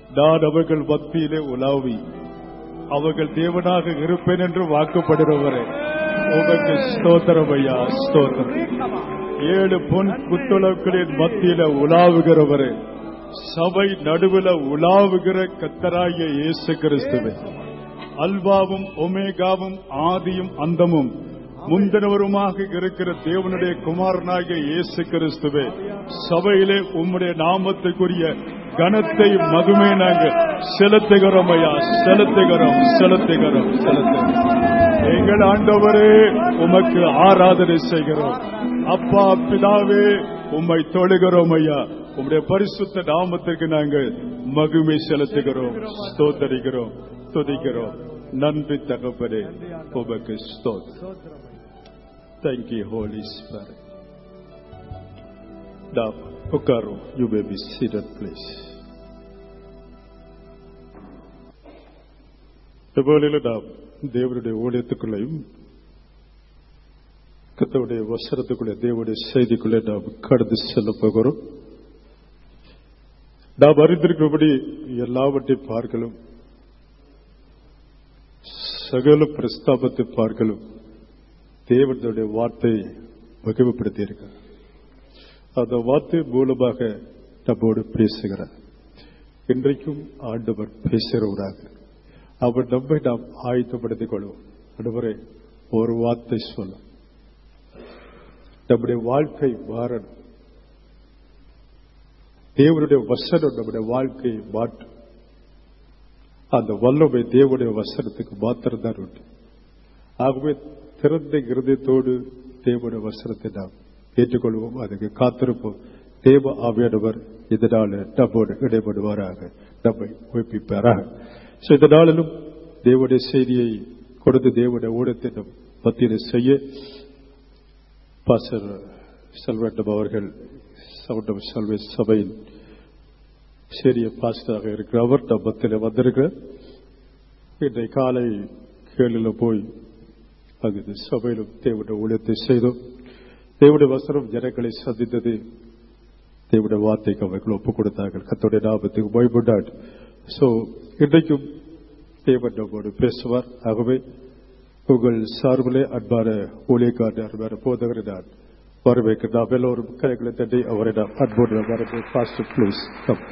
நான் அவர்கள் மத்தியிலே உலாவி அவர்கள் தேவனாக இருப்பேன் என்று வாக்குப்படுகிறவரே உமக்கு ஸ்தோத்திரம் ஐயா ஸ்தோத்திரம் ஏழு பொன் புத்தளவுகளின் மத்தியில உலாவுகிறவரே சபை நடுவுல உலாவுகிற கத்தராகிய இயேசு கிறிஸ்துவே அல்வாவும் ஒமேகாவும் ஆதியும் அந்தமும் முந்தினவருமாக இருக்கிற தேவனுடைய குமாரனாகிய இயேசு கிறிஸ்துவே சபையிலே உம்முடைய நாமத்துக்குரிய கனத்தை மதுமே நாங்கள் செலுத்துகிறோம் ஐயா செலுத்துகிறோம் செலுத்துகிறோம் செலுத்துகிறோம் எங்கள் ஆண்டவரே உமக்கு ஆராதனை செய்கிறோம் அப்பா பிதாவே உம்மை தொழுகிறோம் ஐயா உம்முடைய பரிசுத்த நாமத்திற்கு நாங்கள் மகிமை செலுத்துகிறோம் ஸ்தோத்தரிக்கிறோம் துதிக்கிறோம் நன்றி தகப்பனே உமக்கு ஸ்தோத்திரம் தேங்க்யூ ஹோலி ஸ்பிரிட் Now, உட்காரும் you may be seated please இவ்வேளையில் நாம் தேவனுடைய ஊழியத்துக்குள்ளேயும் கத்தவுடைய வசனத்துக்குள்ளே தேவனுடைய செய்திக்குள்ளே நாம் கடந்து செல்ல போகிறோம் நாம் அறிந்திருக்கிறபடி எல்லாவற்றையும் பார்க்கலும் சகல பிரஸ்தாபத்தை பார்க்கலும் தேவனுடைய வார்த்தை மகிமைப்படுத்தி இருக்கிறார் அந்த வார்த்தை மூலமாக நம்மோடு பேசுகிறார் இன்றைக்கும் ஆண்டவர் பேசுகிறவராக அவர் நம்மை நாம் ஆயத்தப்படுத்திக் கொள்வோம் ஆண்டவரே ஒரு வார்த்தை சொல்லும் நம்முடைய வாழ்க்கை மாறணும் தேவனுடைய வசனம் நம்முடைய வாழ்க்கையை மாற்றும் அந்த வல்லமை தேவனுடைய வசனத்துக்கு மாத்திரம்தான் உண்டு ஆகவே திறந்த இருதயத்தோடு தேவனுடைய வசனத்தை நாம் ஏற்றுக்கொள்வோம் அதுக்கு காத்திருப்போம் தேவ ஆவியானவர் இதனால நம்மோடு இடைபடுவாராக நம்மை உயிர்ப்பிப்பாராக So, இந்த நாளிலும் தேவனுடைய செய்தியை கொடுத்து தேவனுடைய ஊடத்தை நம் மத்தியில் செய்ய பாசர் செல்வட்டம் அவர்கள் சவுண்டம் செல்வ சபையின் சிறிய பாஸ்டராக இருக்கிற அவர் நம் மத்தியில் வந்திருக்கிறார் இன்றைய காலை கேளில் போய் அங்கு சபையிலும் தேவனுடைய ஊழியத்தை செய்தோம் தேவனுடைய வசனம் ஜனங்களை சந்தித்தது தேவனுடைய வார்த்தைக்கு அவர்கள் ஒப்புக் கொடுத்தார்கள் கத்தோடைய லாபத்துக்கு பயப்பட்டார் சோ இன்றைக்கும் தேவன் நம்மோடு பேசுவார் ஆகவே உங்கள் சார்பிலே அன்பான ஊழியக்காரர் அன்பான போதகரை நான் வரவேற்க நாம் எல்லோரும் கைகளை தட்டி அவரை நாம் அன்போடு வரவே ஃபாஸ்ட் ப்ளீஸ் கம்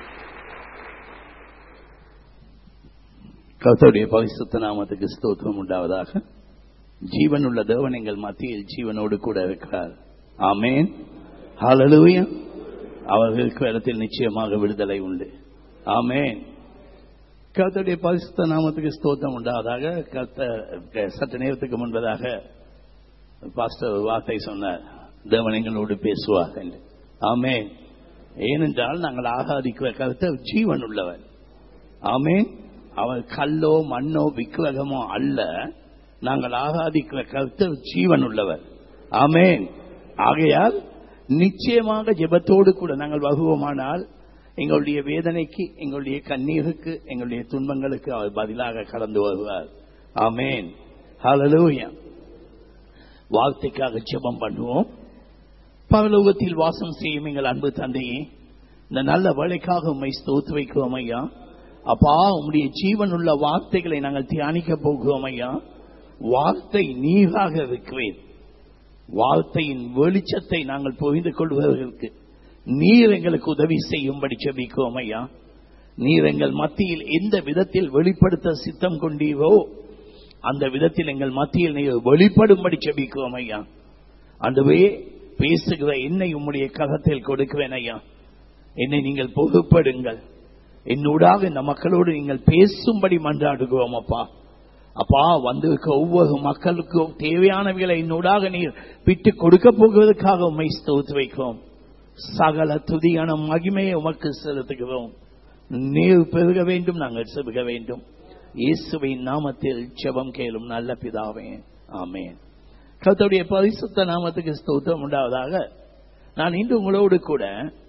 கர்த்தருடைய பரிசுத்த நாமத்துக்கு ஸ்தோத்திரம் உண்டாவதாக ஜீவனுள்ள தேவன் எங்கள் மத்தியில் ஜீவனோடு கூட இருக்கிறார் ஆமேன் ஹalleluya அவர்களுக்கு இடத்தில் நிச்சயமாக விடுதலை உண்டு ஆமேன் கர்த்தருடைய பரிசுத்த நாமத்துக்கு ஸ்தோத்திரம் உண்டாவதாக கர்த்த சற்று நேரத்துக்கு முன்பதாக பாஸ்டர் ஒரு வார்த்தை சொன்னார் தேவன் எங்களோடு பேசுவார் என்று ஆமேன் ஏனென்றால் நாங்கள் ஆகாதிக்கிற கருத்தர் ஜீவன் உள்ளவர் ஆமேன் அவர் கல்லோ மண்ணோ விக்கிரகமோ அல்ல நாங்கள் ஆகாதிக்கிற கருத்தர் ஜீவன் உள்ளவர் ஆமேன் ஆகையால் நிச்சயமாக ஜெபத்தோடு கூட நாங்கள் வகுவோமானால் எங்களுடைய வேதனைக்கு எங்களுடைய கண்ணீருக்கு எங்களுடைய துன்பங்களுக்கு அவர் பதிலாக கடந்து வருவார் ஆமேன் ஹalleluya வார்த்தைக்காக ஜெபம் பண்ணுவோம் பரலோகத்தில் வாசம் செய்யும் எங்கள் அன்பு தந்தையே இந்த நல்ல வேலைக்காக உண்மை ஸ்தோத்து வைக்கிறோம் ஐயா அப்பா உம்முடைய ஜீவன் உள்ள வார்த்தைகளை நாங்கள் தியானிக்க போகிறோம் ஐயா வார்த்தை நீராக இருக்கிறேன் வார்த்தையின் வெளிச்சத்தை நாங்கள் புரிந்து கொள்வதற்கு நீர் எங்களுக்கு உதவி செய்யும்படி செபிக்கிறோம் ஐயா நீர் எங்கள் மத்தியில் எந்த விதத்தில் வெளிப்படுத்த சித்தம் கொண்டீரோ அந்த விதத்தில் எங்கள் மத்தியில் நீர் வெளிப்படும்படி செபிக்கிறோம் ஐயா அன்றுவே பேசுகிற என்னை உம்முடைய ககத்தில் கொடுக்கிறேன் ஐயா என்னை நீங்கள் பொறுப்படுங்கள் என்னூடாக இந்த மக்களோடு நீங்கள் பேசும்படி மன்றாடுகிறோம் அப்பா அப்பா வந்திருக்க ஒவ்வொரு மக்களுக்கும் தேவையானவைகளை என்னூடாக நீர் விட்டு கொடுக்க போகிறதுக்காக உண்மை ஸ்தோத்து வைக்கிறோம் சகல துதியான மகிமையை உமக்கு செலுத்துகிறோம் நீர் பெருக வேண்டும் நாங்கள் செருக வேண்டும் இயேசுவின் நாமத்தில் ஜெபம் கேளும் நல்ல பிதாவே ஆமேன் கர்த்தருடைய பரிசுத்த நாமத்துக்கு ஸ்தோத்திரம் உண்டாவதாக நான் இன்று உங்களோடு கூட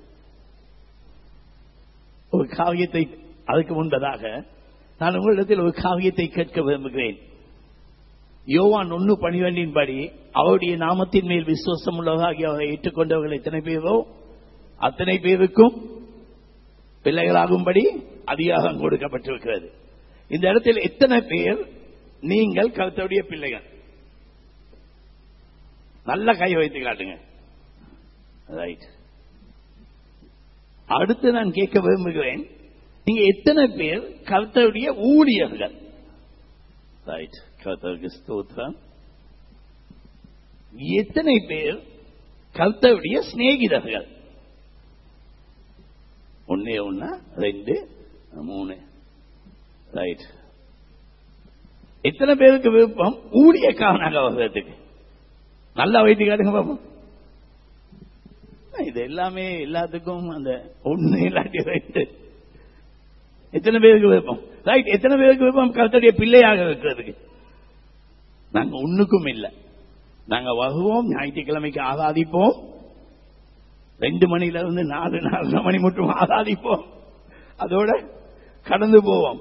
ஒரு காவியத்தை அதுக்கு முன்பதாக நான் உங்களிடத்தில் ஒரு காவியத்தை கேட்க விரும்புகிறேன் யோவான் ஒன்னு பணிவண்டின்படி அவருடைய நாமத்தின் மேல் விசுவாசம் உள்ளவராகி அவரை ஏற்றுக்கொண்டவர்கள் எத்தனை பேரோ அத்தனை பேருக்கும் பிள்ளைகளாகும்படி அதிகாரம் கொடுக்கப்பட்டிருக்கிறது இந்த இடத்தில் எத்தனை பேர் நீங்கள் கருத்துடைய பிள்ளைகள் நல்ல கை வைத்து காட்டுங்க ரைட் அடுத்து நான் கேட்க விரும்புகிறேன் நீங்க எத்தனை பேர் கர்த்தருடைய ஊழியர்கள் ரைட் கர்த்தருக்கு ஸ்தோத்திரம் எத்தனை பேர் கர்த்தருடைய சிநேகிதர்கள் ஒன்னே ஒன்னா ரெண்டு மூணு ரைட் எத்தனை பேருக்கு விருப்பம் ஊழியக்காரனாக வர்றதுக்கு நல்லா வைத்து காட்டுங்க பாப்போம் இது எல்லாமே எல்லாத்துக்கும் அந்த ஒண்ணு இல்லாட்டி ரைட்டு எத்தனை பேருக்கு விருப்பம் ரைட் எத்தனை பேருக்கு விருப்பம் கருத்துடைய பிள்ளையாக இருக்கிறதுக்கு நாங்க ஒண்ணுக்கும் இல்லை நாங்க வருவோம் ஞாயிற்றுக்கிழமைக்கு ஆராதிப்போம் ரெண்டு மணில இருந்து நாலு நாலரை மணி மட்டும் ஆராதிப்போம் அதோட கடந்து போவோம்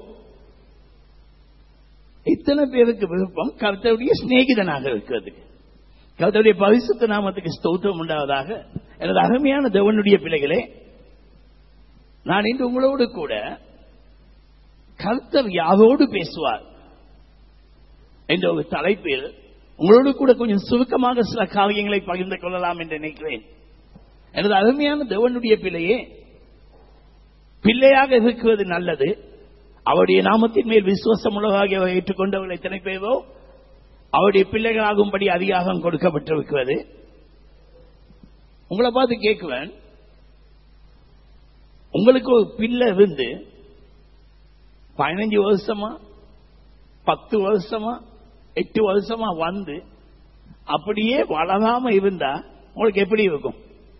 இத்தனை பேருக்கு விருப்பம் கர்த்தருடைய சிநேகிதனாக இருக்கிறதுக்கு கர்த்தருடைய பரிசுத்த நாமத்துக்கு ஸ்தோத்திரம் உண்டாவதாக எனது அருமையான தேவனுடைய பிள்ளைகளே நான் இன்று உங்களோடு கூட கர்த்தர் யாரோடு பேசுவார் என்ற ஒரு தலைப்பில் உங்களோடு கூட கொஞ்சம் சுருக்கமாக சில காரியங்களை பகிர்ந்து கொள்ளலாம் என்று நினைக்கிறேன் எனது அருமையான தேவனுடைய பிள்ளையே பிள்ளையாக இருக்கிறது நல்லது அவருடைய நாமத்தின் மேல் விசுவாசம் உலகாக ஏற்றுக்கொண்டவர்கள் எத்தனை பேரோ அவருடைய பிள்ளைகளாகும்படி அதிகாரம் கொடுக்கப்பட்டிருக்கிறது உங்களை பார்த்து கேட்குவேன் உங்களுக்கு ஒரு பிள்ளை இருந்து பதினஞ்சு வருஷமா பத்து வருஷமா எட்டு வருஷமா வந்து அப்படியே வளராம இருந்தா உங்களுக்கு எப்படி இருக்கும்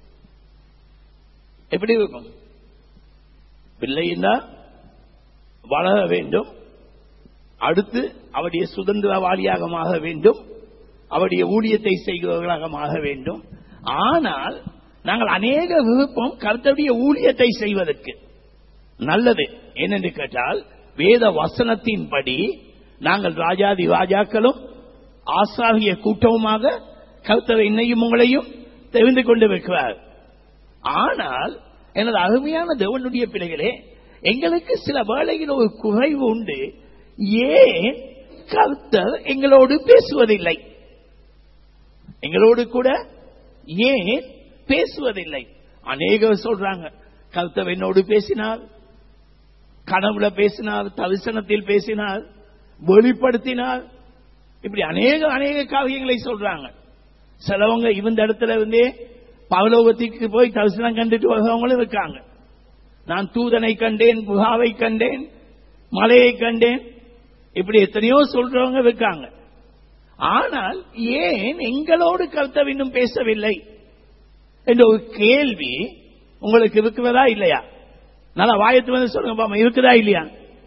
எப்படி இருக்கும் பிள்ளைன்னா வளர வேண்டும் அடுத்து அவருடைய சுதந்திரவாளியாக ஆக வேண்டும் அவருடைய ஊழியத்தை செய்கிறவர்களாக ஆக வேண்டும் ஆனால் நாங்கள் அநேக விருப்பம் கருத்துடைய ஊழியத்தை செய்வதற்கு நல்லது ஏனென்று கேட்டால் வேத வசனத்தின்படி நாங்கள் ராஜாதி ராஜாக்களும் ஆசாரிய கூட்டமுமாக கருத்தரை என்னையும் உங்களையும் தெரிந்து கொண்டு வைக்கிறார் ஆனால் எனது அருமையான தேவனுடைய பிள்ளைகளே எங்களுக்கு சில வேளையில் ஒரு குறைவு உண்டு ஏன் கர்த்தர் எங்களோடு பேசுவதில்லை எங்களோடு கூட ஏன் பேசுவதில்லை அநேகர் சொல்றாங்க கர்த்தர் என்னோடு பேசினார் கனவுல பேசினார் தரிசனத்தில் பேசினார் வெளிப்படுத்தினார் இப்படி அநேக அநேக காரியங்களை சொல்றாங்க சிலவங்க இந்த இடத்துல இருந்தே பவலோகத்துக்கு போய் தரிசனம் கண்டுட்டு வருகிறவங்களும் இருக்காங்க நான் தூதனை கண்டேன் புகாவை கண்டேன் மலையை கண்டேன் இப்படி எத்தனையோ சொல்றவங்க இருக்காங்க ஆனால் ஏன் எங்களோடு கர்த்தர் இன்னும் பேசவில்லை என்ற ஒரு கேள்வி உங்களுக்கு இருக்கிறதா இல்லையா நல்லா வாயத்து வந்து சொல்லுங்க பாமா இருக்குதா இல்லையா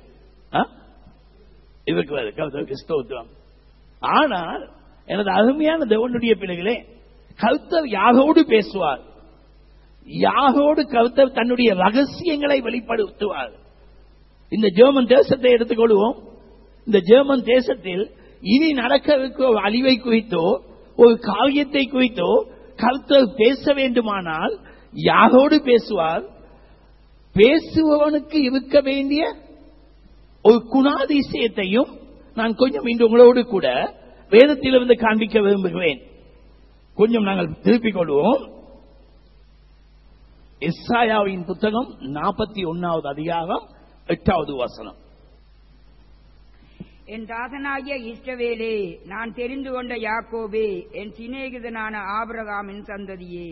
இருக்கிறது கர்த்தருக்கு ஸ்தோத்திரம் ஆனால் எனது அருமையான தேவனுடைய பிள்ளைகளே கர்த்தர் யாரோடு பேசுவார் யாரோடு கர்த்தர் தன்னுடைய ரகசியங்களை வெளிப்படுத்துவார் இந்த ஜெர்மன் தேசத்தை எடுத்துக்கொள்வோம் இந்த ஜெர்மன் தேசத்தில் இனி நடக்க இருக்கிற ஒரு அழிவை குறித்தோ ஒரு காரியத்தை குறித்தோ கர்த்தர் பேச வேண்டுமானால் யாரோடு பேசுவார் பேசுபவனுக்கு இருக்க வேண்டிய ஒரு குணாதிசயத்தையும் நான் கொஞ்சம் இன்று உங்களோடு கூட வேதத்திலிருந்து காண்பிக்க விரும்புகிறேன் கொஞ்சம் நாங்கள் திருப்பிக் கொள்வோம் இஸ்ராயாவின் புத்தகம் நாற்பத்தி ஒன்னாவது அதிகாரம் எட்டாவது வசனம் என் தாசனாகிய இஷ்டவேலே நான் தெரிந்து கொண்ட யாக்கோபே என் சிநேகிதனான ஆபிரகாமின் சந்ததியே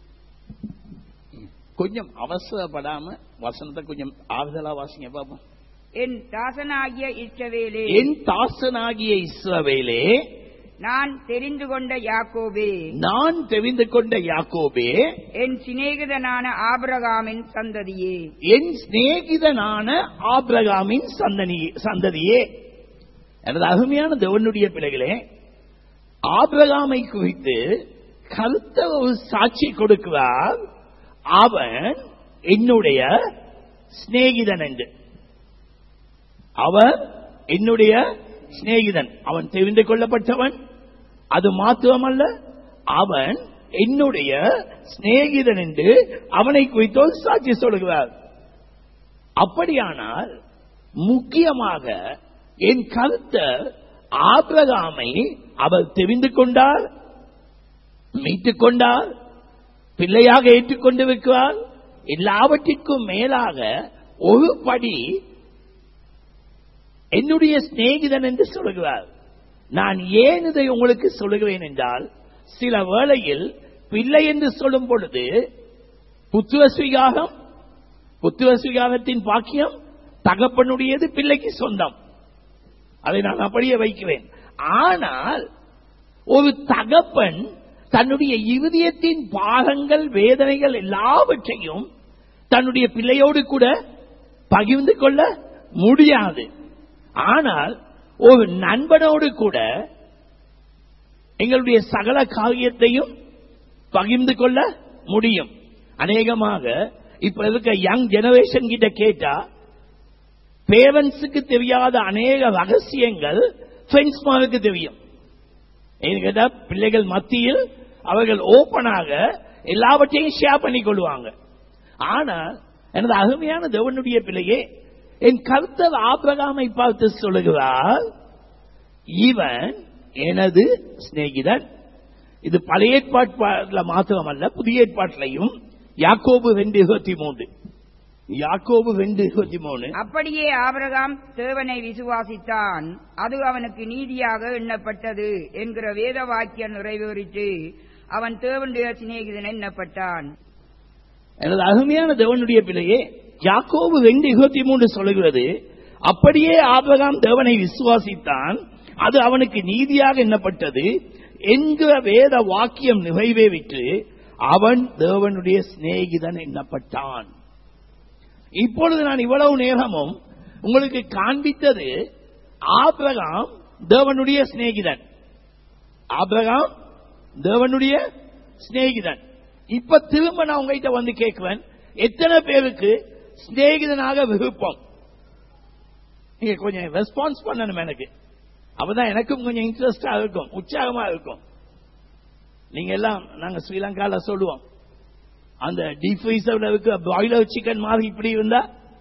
கொஞ்சம் அவசரப்படாம வசனத்தை கொஞ்சம் ஆறுதலா வாசிங்க பாப்போம் என் தாசனாகிய இஷ்டவேலே என் தாசனாகிய இஸ்ரவேலே நான் தெரிந்து கொண்ட யாக்கோபே நான் தெரிந்து கொண்ட யாக்கோபே என் சிநேகிதனான ஆபிரகாமின் சந்ததியே என் சிநேகிதனான ஆபிரகாமின் சந்தனி சந்ததியே எனது அருமையான தேவனுடைய பிள்ளைகளே ஆபிரகாமை குறித்து கருத்த ஒரு சாட்சி கொடுக்கிறார் அவன் என்னுடைய சிநேகிதன் என்று அவன் என்னுடைய சிநேகிதன் அவன் தெரிந்து கொள்ளப்பட்டவன் அது மாத்திரமல்ல அவன் என்னுடைய சிநேகிதன் என்று அவனை குறித்தோ சாட்சி சொல்லுகிறார் அப்படியானால் முக்கியமாக என் கருத்தர் ஆபிரகாமை அவர் தெரிந்து கொண்டார் மீட்டுக் கொண்டார் பிள்ளையாக ஏற்றுக்கொண்டு வைக்கிறார் எல்லாவற்றிற்கும் மேலாக ஒரு படி என்னுடைய சிநேகிதன் என்று சொல்கிறார் நான் ஏன் இதை உங்களுக்கு சொல்லுகிறேன் என்றால் சில வேளையில் பிள்ளை என்று சொல்லும் பொழுது புத்துவ சுவிகாகம் புத்துவ சுவிகாகத்தின் பாக்கியம் தகப்பனுடையது பிள்ளைக்கு சொந்தம் அதை நான் அப்படியே வைக்கிறேன் ஆனால் ஒரு தகப்பன் தன்னுடைய இருதயத்தின் பாகங்கள் வேதனைகள் எல்லாவற்றையும் தன்னுடைய பிள்ளையோடு கூட பகிர்ந்து கொள்ள முடியாது ஆனால் ஒரு நண்பனோடு கூட எங்களுடைய சகல காரியத்தையும் பகிர்ந்து கொள்ள முடியும் அநேகமாக இப்ப இருக்க யங் ஜெனரேஷன் கிட்ட கேட்டா பேரண்ட்ஸுக்கு தெரியாத அநேக ரகசியங்கள் ஃப்ரெண்ட்ஸ்மாருக்கு தெரியும் ஏன்னு கேட்டா பிள்ளைகள் மத்தியில் அவர்கள் ஓப்பனாக எல்லாவற்றையும் ஷேர் பண்ணி கொள்வாங்க ஆனால் எனது அருமையான தேவனுடைய பிள்ளையே என் கர்த்தர் ஆபிரகாமை பார்த்து சொல்லுகிறார் இவன் எனது சிநேகிதன் இது பழைய ஏற்பாட்டில் மாத்திரமல்ல புதிய ஏற்பாட்டிலையும் யாக்கோபு ரெண்டு இருபத்தி மூன்று யாக்கோபு ரெண்டு இருபத்தி மூணு அப்படியே ஆபிரகாம் தேவனை விசுவாசித்தான் அது அவனுக்கு நீதியாக எண்ணப்பட்டது என்கிற வேத வாக்கியம் நிறைவேறிட்டு அவன் தேவனுடைய சிநேகிதன் எண்ணப்பட்டான் எனது அருமையான தேவனுடைய பிள்ளையே யாக்கோபு ரெண்டு இருபத்தி மூன்று சொல்லுகிறது அப்படியே ஆபிரகாம் தேவனை விசுவாசித்தான் அது அவனுக்கு நீதியாக எண்ணப்பட்டது என்கிற வேத வாக்கியம் நிறைவேறிட்டு அவன் தேவனுடைய சிநேகிதன் எண்ணப்பட்டான் இப்பொழுது நான் இவ்வளவு நேரமும் உங்களுக்கு காண்பித்தது ஆபிரகாம் தேவனுடைய சிநேகிதன் ஆபிரகாம் தேவனுடைய சிநேகிதன் இப்ப திரும்ப நான் உங்ககிட்ட வந்து கேட்குவேன் எத்தனை பேருக்கு சிநேகிதனாக விருப்பம் நீங்க கொஞ்சம் ரெஸ்பான்ஸ் பண்ணணும் எனக்கு அப்பதான் எனக்கும் கொஞ்சம் இன்ட்ரெஸ்டா இருக்கும் உற்சாகமா இருக்கும் நீங்க எல்லாம் நாங்க ஸ்ரீலங்கால சொல்லுவோம் அந்த டீப் ஃப்ரீசர்ல இருக்க பாய்லர் சிக்கன் மாதிரி இப்படி இருந்தா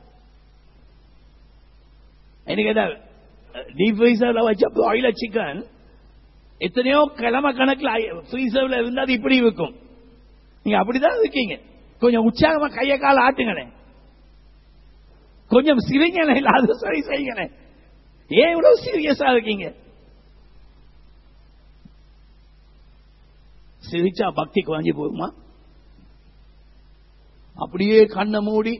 எனக்கு டீப் ஃப்ரீசர்ல வச்ச பாய்லர் சிக்கன் எத்தனையோ கிழமை கணக்கில் ஃப்ரீசர்ல இருந்தா அது இப்படி இருக்கும் நீங்க அப்படிதான் இருக்கீங்க கொஞ்சம் உற்சாகமா கைய கால ஆட்டுங்களேன் கொஞ்சம் சிரிங்களேன் இல்லாத சரி செய்யுங்களேன் ஏன் இவ்வளவு சீரியஸா இருக்கீங்க சிரிச்சா பக்தி குறைஞ்சு போகுமா அப்படியே கண்ணை மூடி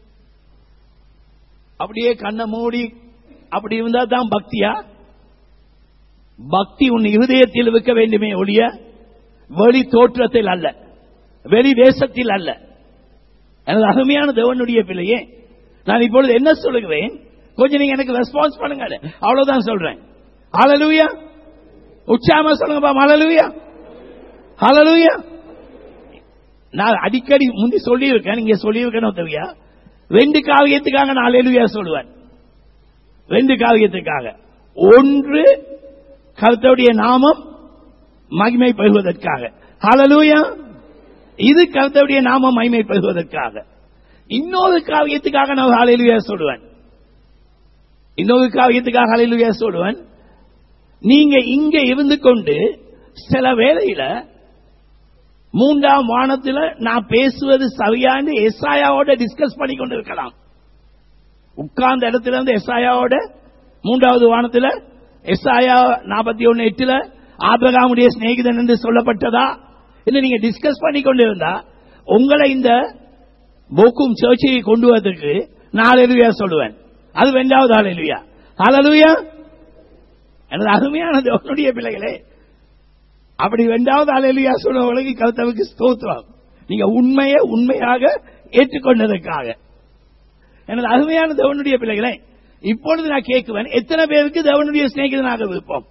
அப்படியே கண்ணை மூடி அப்படி இருந்தா தான் பக்தியா பக்தி உன் இருதயத்தில் இருக்க வேண்டுமே ஒழிய வெளி தோற்றத்தில் அல்ல வெளி தேசத்தில் அல்ல எனது அருமையான தேவனுடைய பிள்ளையே நான் இப்பொழுது என்ன சொல்லுகிறேன் கொஞ்சம் நீங்க எனக்கு ரெஸ்பான்ஸ் பண்ணுங்க அவ்வளவுதான் சொல்றேன் ஹalleluya உச்சாம சொல்லுங்கப்பா ஹalleluya ஹalleluya நான் அடிக்கடி முந்தி சொல்லி இருக்கேன் நீங்க சொல்லி இருக்கணும் தெரியா ரெண்டு காவியத்துக்காக நான் ஹalleluya சொல்லுவேன் ரெண்டு காவியத்துக்காக ஒன்று கர்த்தருடைய நாமம் மகிமை பெறுவதற்காக ஹalleluya இது கர்த்தருடைய நாமம் மகிமை பெறுவதற்காக இன்னொரு காவியத்துக்காக நான் ஹalleluya சொல்லுவேன் இன்னொரு காவியத்துக்காக ஹalleluya சொல்லுவேன் நீங்க இங்க இருந்து கொண்டு சில வேளையில மூன்றாம் வானத்தில் நான் பேசுவது சரியான்னு எஸ்ஐயாவோட டிஸ்கஸ் பண்ணி கொண்டு இருக்கலாம் உட்கார்ந்த இடத்துல இருந்து எஸ்ஐயாவோட மூன்றாவது வானத்தில் எஸ்ஐயா நாற்பத்தி ஒன்னு எட்டுல ஆபிரகாமுடைய சிநேகிதன் என்று சொல்லப்பட்டதா என்று நீங்க டிஸ்கஸ் பண்ணி கொண்டு இருந்தா உங்களை இந்த போக்கும் சர்ச்சையை கொண்டு வரதுக்கு நான் அலையிலுயா சொல்லுவேன் அது ரெண்டாவது அலையிலுயா அலலுயா எனது அருமையான தேவனுடைய பிள்ளைகளே அப்படி ரெண்டாவது அலையிலுயா சொன்னவர்களுக்கு கருத்தவுக்கு ஸ்தோத்திரம் நீங்க உண்மையை உண்மையாக ஏற்றுக்கொண்டதற்காக எனது அருமையான தேவனுடைய பிள்ளைகளே இப்பொழுது நான் கேட்குவேன் எத்தனை பேருக்கு தேவனுடைய சிநேகிதனாக விருப்பம்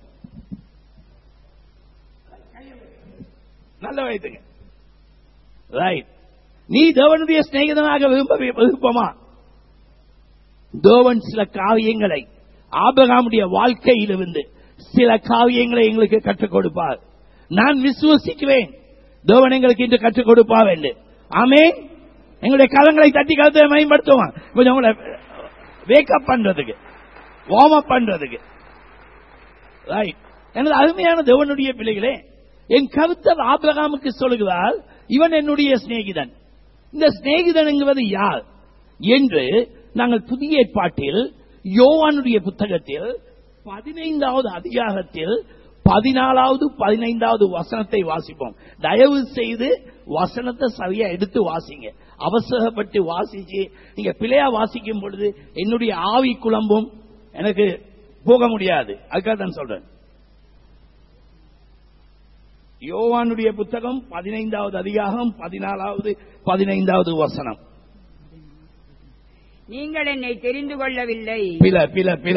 நல்ல வைத்துங்க ரைட் நீ தேவனுடைய சிநேகிதனாக விரும்ப விருப்பமா தேவன் சில காவியங்களை ஆபகாமுடைய வாழ்க்கையிலிருந்து சில காவியங்களை எங்களுக்கு கற்றுக் கொடுப்பார் நான் விசுவசிக்கிறேன் தேவன் எங்களுக்கு இன்று கற்றுக் கொடுப்பார் என்று ஆமே எங்களுடைய கரங்களை தட்டி கருத்தை மேம்படுத்துவோம் கொஞ்சம் உங்களை வேக்கப் பண்றதுக்கு வார்ம் அப் பண்றதுக்கு ரைட் எனது அருமையான தேவனுடைய பிள்ளைகளே என் கருத்தர் ஆபிரகாமுக்கு சொல்லுகிறார் இவன் என்னுடைய சிநேகிதன் இந்த சிநேகிதன் என்கிறது யார் என்று நாங்கள் புதிய ஏற்பாட்டில் யோவானுடைய புத்தகத்தில் பதினைந்தாவது அதிகாரத்தில் பதினாலாவது பதினைந்தாவது வசனத்தை வாசிப்போம் தயவு செய்து வசனத்தை சரியா எடுத்து வாசிங்க அவசரப்பட்டு வாசிச்சு நீங்க பிழையா வாசிக்கும் பொழுது என்னுடைய ஆவி குழம்பும் எனக்கு போக முடியாது அதுக்காக தான் சொல்றேன் யோவானுடைய புத்தகம் பதினைந்தாவது அதிகாரம் பதினாலாவது பதினைந்தாவது வசனம் நீங்கள் என்னை தெரிந்து கொள்ளவில்லை பில பில பில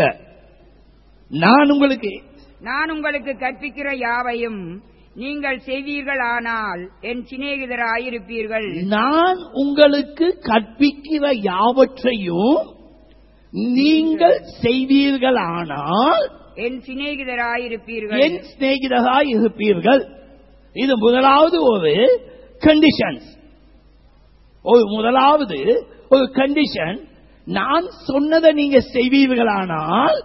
நான் உங்களுக்கு நான் உங்களுக்கு கற்பிக்கிற யாவையும் நீங்கள் செய்வீர்களானால் என் சிநேகிதராயிருப்பீர்கள் நான் உங்களுக்கு கற்பிக்கிற யாவற்றையும் நீங்கள் செய்வீர்களானால் என் சிநேகிதராயிருப்பீர்கள் என் சிநேகிதராய் இருப்பீர்கள் இது முதலாவது ஒரு கண்டிஷன்ஸ் ஒரு முதலாவது ஒரு கண்டிஷன் நான் சொன்னதை நீங்க செய்வீர்களானால்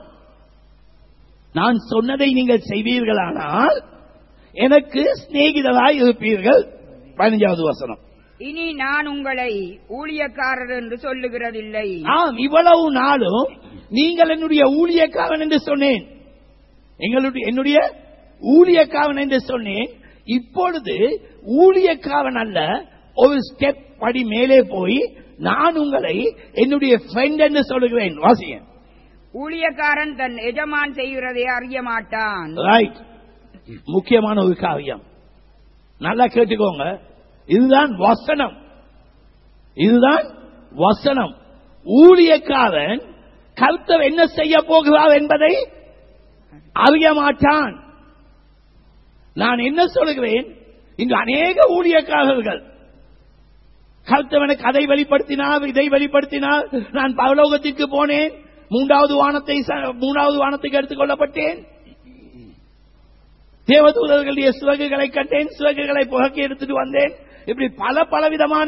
நான் சொன்னதை நீங்கள் செய்வீர்களானால் எனக்கு சிநேகிதராய் இருப்பீர்கள் பதினஞ்சாவது வசனம் இனி நான் உங்களை ஊழியக்காரர் என்று சொல்லுகிறதில்லை ஆம் இவ்வளவு நாளும் நீங்கள் என்னுடைய ஊழியக்காரன் என்று சொன்னேன் எங்களுடைய என்னுடைய ஊழியக்காரன் என்று சொன்னேன் இப்பொழுது ஊழியக்காரன் அல்ல ஒரு ஸ்டெப் படி மேலே போய் நான் உங்களை என்னுடைய ஃப்ரெண்ட் என்று சொல்லுகிறேன் வாசிங்க ஊழியக்காரன் தன் எஜமான் செய்கிறதை அறிய மாட்டான் ரைட் முக்கியமான ஒரு காரியம் நல்லா கேட்டுக்கோங்க இதுதான் வசனம் இதுதான் வசனம் ஊழியக்காரன் கர்த்தர் என்ன செய்ய போகிறார் என்பதை அறிய மாட்டான் நான் என்ன சொல்லுகிறேன் இங்கு அநேக ஊழியக்காரர்கள் கர்த்தவனுக்கு அதை வெளிப்படுத்தினார் இதை வெளிப்படுத்தினார் நான் பரலோகத்திற்கு போனேன் மூன்றாவது வானத்தை ச- மூன்றாவது வானத்துக்கு எடுத்துக் கொள்ளப்பட்டேன் தேவதூதர்களுடைய சுவகுகளை கண்டேன் சுவகுகளை புகக்கி எடுத்துட்டு வந்தேன் இப்படி பல பலவிதமான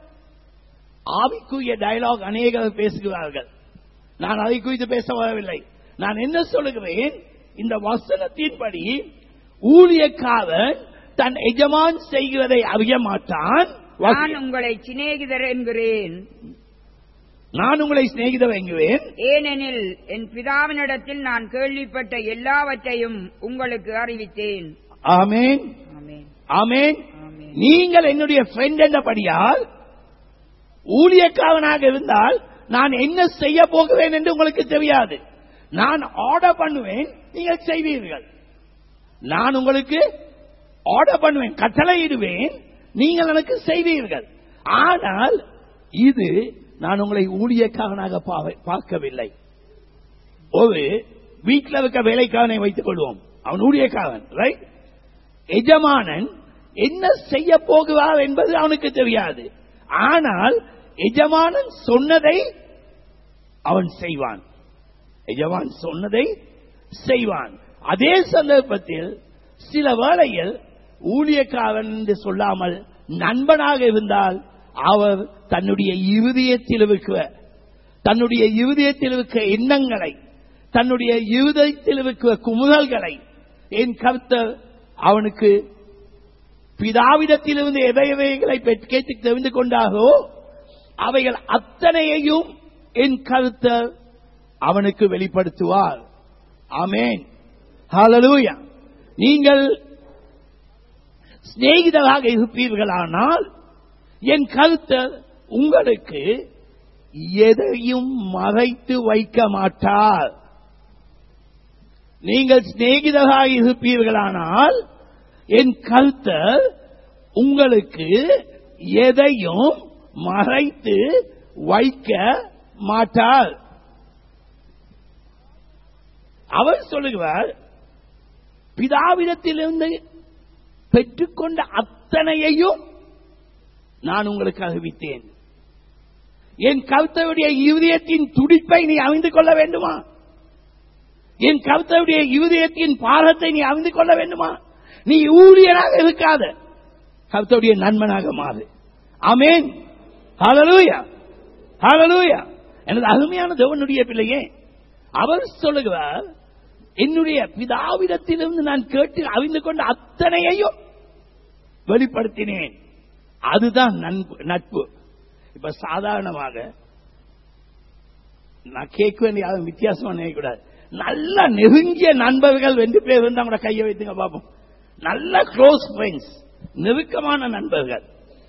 ஆவிக்குரிய டயலாக் அநேகர் பேசுகிறார்கள் நான் அதை குறித்து பேச வரவில்லை நான் என்ன சொல்லுகிறேன் இந்த வசனத்தின்படி ஊழியக்காரன் தன் எஜமான் செய்கிறதை அறிய மாட்டான் நான் உங்களை சிநேகிதர் என்கிறேன் நான் உங்களை சிநேகித வைங்குவேன் ஏனெனில் என் பிதாவினிடத்தில் நான் கேள்விப்பட்ட எல்லாவற்றையும் உங்களுக்கு அறிவித்தேன் ஆமேன் ஆமென். ஆமேன் ஆமென். நீங்கள் என்னுடைய ஃப்ரெண்ட் என்றபடியால் ஊழியக்காரனாக இருந்தால் நான் என்ன செய்ய போகிறேன் என்று உங்களுக்கு தெரியாது நான் ஆர்டர் பண்ணுவேன் நீங்கள் செய்வீர்கள் நான் உங்களுக்கு ஆர்டர் பண்ணுவேன் கட்டளையிடுவேன் நீங்கள் எனக்கு செய்வீர்கள் ஆனால் இது நான் உங்களை ஊழியக்காரனாக பா- பார்க்கவில்லை ஒரு வீட்டில் இருக்க வேலைக்காரனை வைத்துக் கொள்வோம் அவன் ஊழியக்காரன் ரைட் எஜமானன் என்ன செய்ய போகிறார் என்பது அவனுக்கு தெரியாது ஆனால் எஜமானன் சொன்னதை அவன் செய்வான் எஜமான் சொன்னதை செய்வான் அதே சந்தர்ப்பத்தில் சில வேளையில் ஊழியக்காரன் என்று சொல்லாமல் நண்பனாக இருந்தால் அவர் தன்னுடைய இருதயத்தில் இருக்கிற தன்னுடைய இருதயத்தில் இருக்கிற எண்ணங்களை தன்னுடைய இருதயத்தில் இருக்கிற குமுறல்களை என் கருத்தர் அவனுக்கு பிதாவிடத்திலிருந்து எவை எவைகளை பெற்று கேட்டு தெரிந்து கொண்டாரோ அவைகள் அத்தனையையும் என் கருத்தர் அவனுக்கு வெளிப்படுத்துவார் ஆமென் ஹalleluya நீங்கள் சிநேகிதராக இருப்பீர்களானால் என் கருத்தர் உங்களுக்கு எதையும் மறைத்து வைக்க மாட்டார் நீங்கள் சிநேகிதராக இருப்பீர்களானால் என் கருத்தர் உங்களுக்கு எதையும் மறைத்து வைக்க மாட்டார் அவர் சொல்லுகிறார் பிதாவிடத்திலிருந்து பெற்றுக்கொண்ட அத்தனையையும் நான் உங்களுக்கு அறிவித்தேன் என் கருத்தருடைய இருதயத்தின் துடிப்பை நீ அறிந்து கொள்ள வேண்டுமா என் கருத்தருடைய இருதயத்தின் பாரத்தை நீ அறிந்து கொள்ள வேண்டுமா நீ ஊழியனாக இருக்காத கருத்தருடைய நண்பனாக மாறு ஆமென் ஹalleluya ஹalleluya எனது அருமையான தேவனுடைய பிள்ளையே அவர் சொல்லுகிறார் என்னுடைய பிதாவிடத்திலிருந்து நான் கேட்டு அறிந்து கொண்ட அத்தனையையும் வெளிப்படுத்தினேன் அதுதான் நட்பு நட்பு இப்ப சாதாரணமாக நான் கேட்க வேண்டிய யாரும் வித்தியாசமா நினைக்கக்கூடாது நல்ல நெருங்கிய நண்பர்கள் ரெண்டு பேர் இருந்தா கூட கையை வைத்துங்க பார்ப்போம் நல்ல க்ளோஸ் ஃப்ரெண்ட்ஸ் நெருக்கமான நண்பர்கள்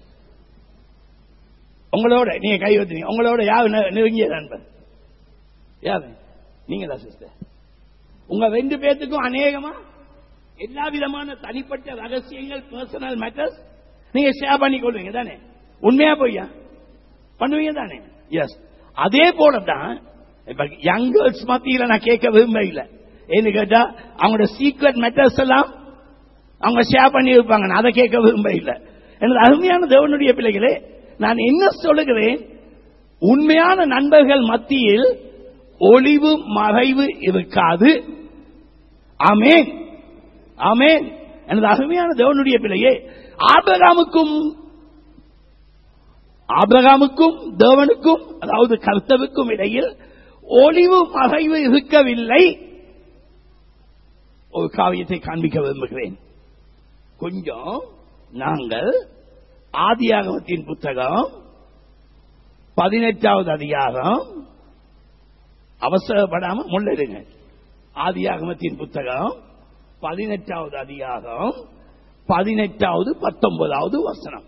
உங்களோட நீங்க கை வைத்தீங்க உங்களோட யார் நெ- நெருங்கிய நண்பர் யாரு நீங்க தான் சிஸ்டர் உங்க ரெண்டு பேர்த்துக்கும் அநேகமா எல்லா விதமான தனிப்பட்ட ரகசியங்கள் பர்சனல் மேட்டர்ஸ் நீங்க ஷேர் பண்ணி கொள்வீங்க தானே உண்மையா பொய்யா பண்ணுவீங்க தானே எஸ் அதே போல தான் இப்ப யங் கேர்ள்ஸ் மத்தியில நான் கேட்க விரும்ப இல்லை ஏன்னு கேட்டா அவங்களோட சீக்ரெட் மேட்டர்ஸ் எல்லாம் அவங்க ஷேர் பண்ணி இருப்பாங்க நான் அதை கேட்க விரும்ப இல்லை எனது அருமையான தேவனுடைய பிள்ளைகளே நான் என்ன சொல்லுகிறேன் உண்மையான நண்பர்கள் மத்தியில் ஒளிவு மறைவு இருக்காது ஆமேன் ஆமேன் எனது அருமையான தேவனுடைய பிள்ளையே ஆபிரகாமுக்கும் ஆபிரகாமுக்கும் தேவனுக்கும் அதாவது கர்த்தவுக்கும் இடையில் ஒளிவு மறைவு இருக்கவில்லை ஒரு காவியத்தை காண்பிக்க விரும்புகிறேன் கொஞ்சம் நாங்கள் ஆதியாகமத்தின் புத்தகம் பதினெட்டாவது அதிகாரம் அவசரப்படாம முன்னெடுங்க ஆதியாகமத்தின் புத்தகம் பதினெட்டாவது அதிகாரம் பதினெட்டாவது பத்தொன்பதாவது வசனம்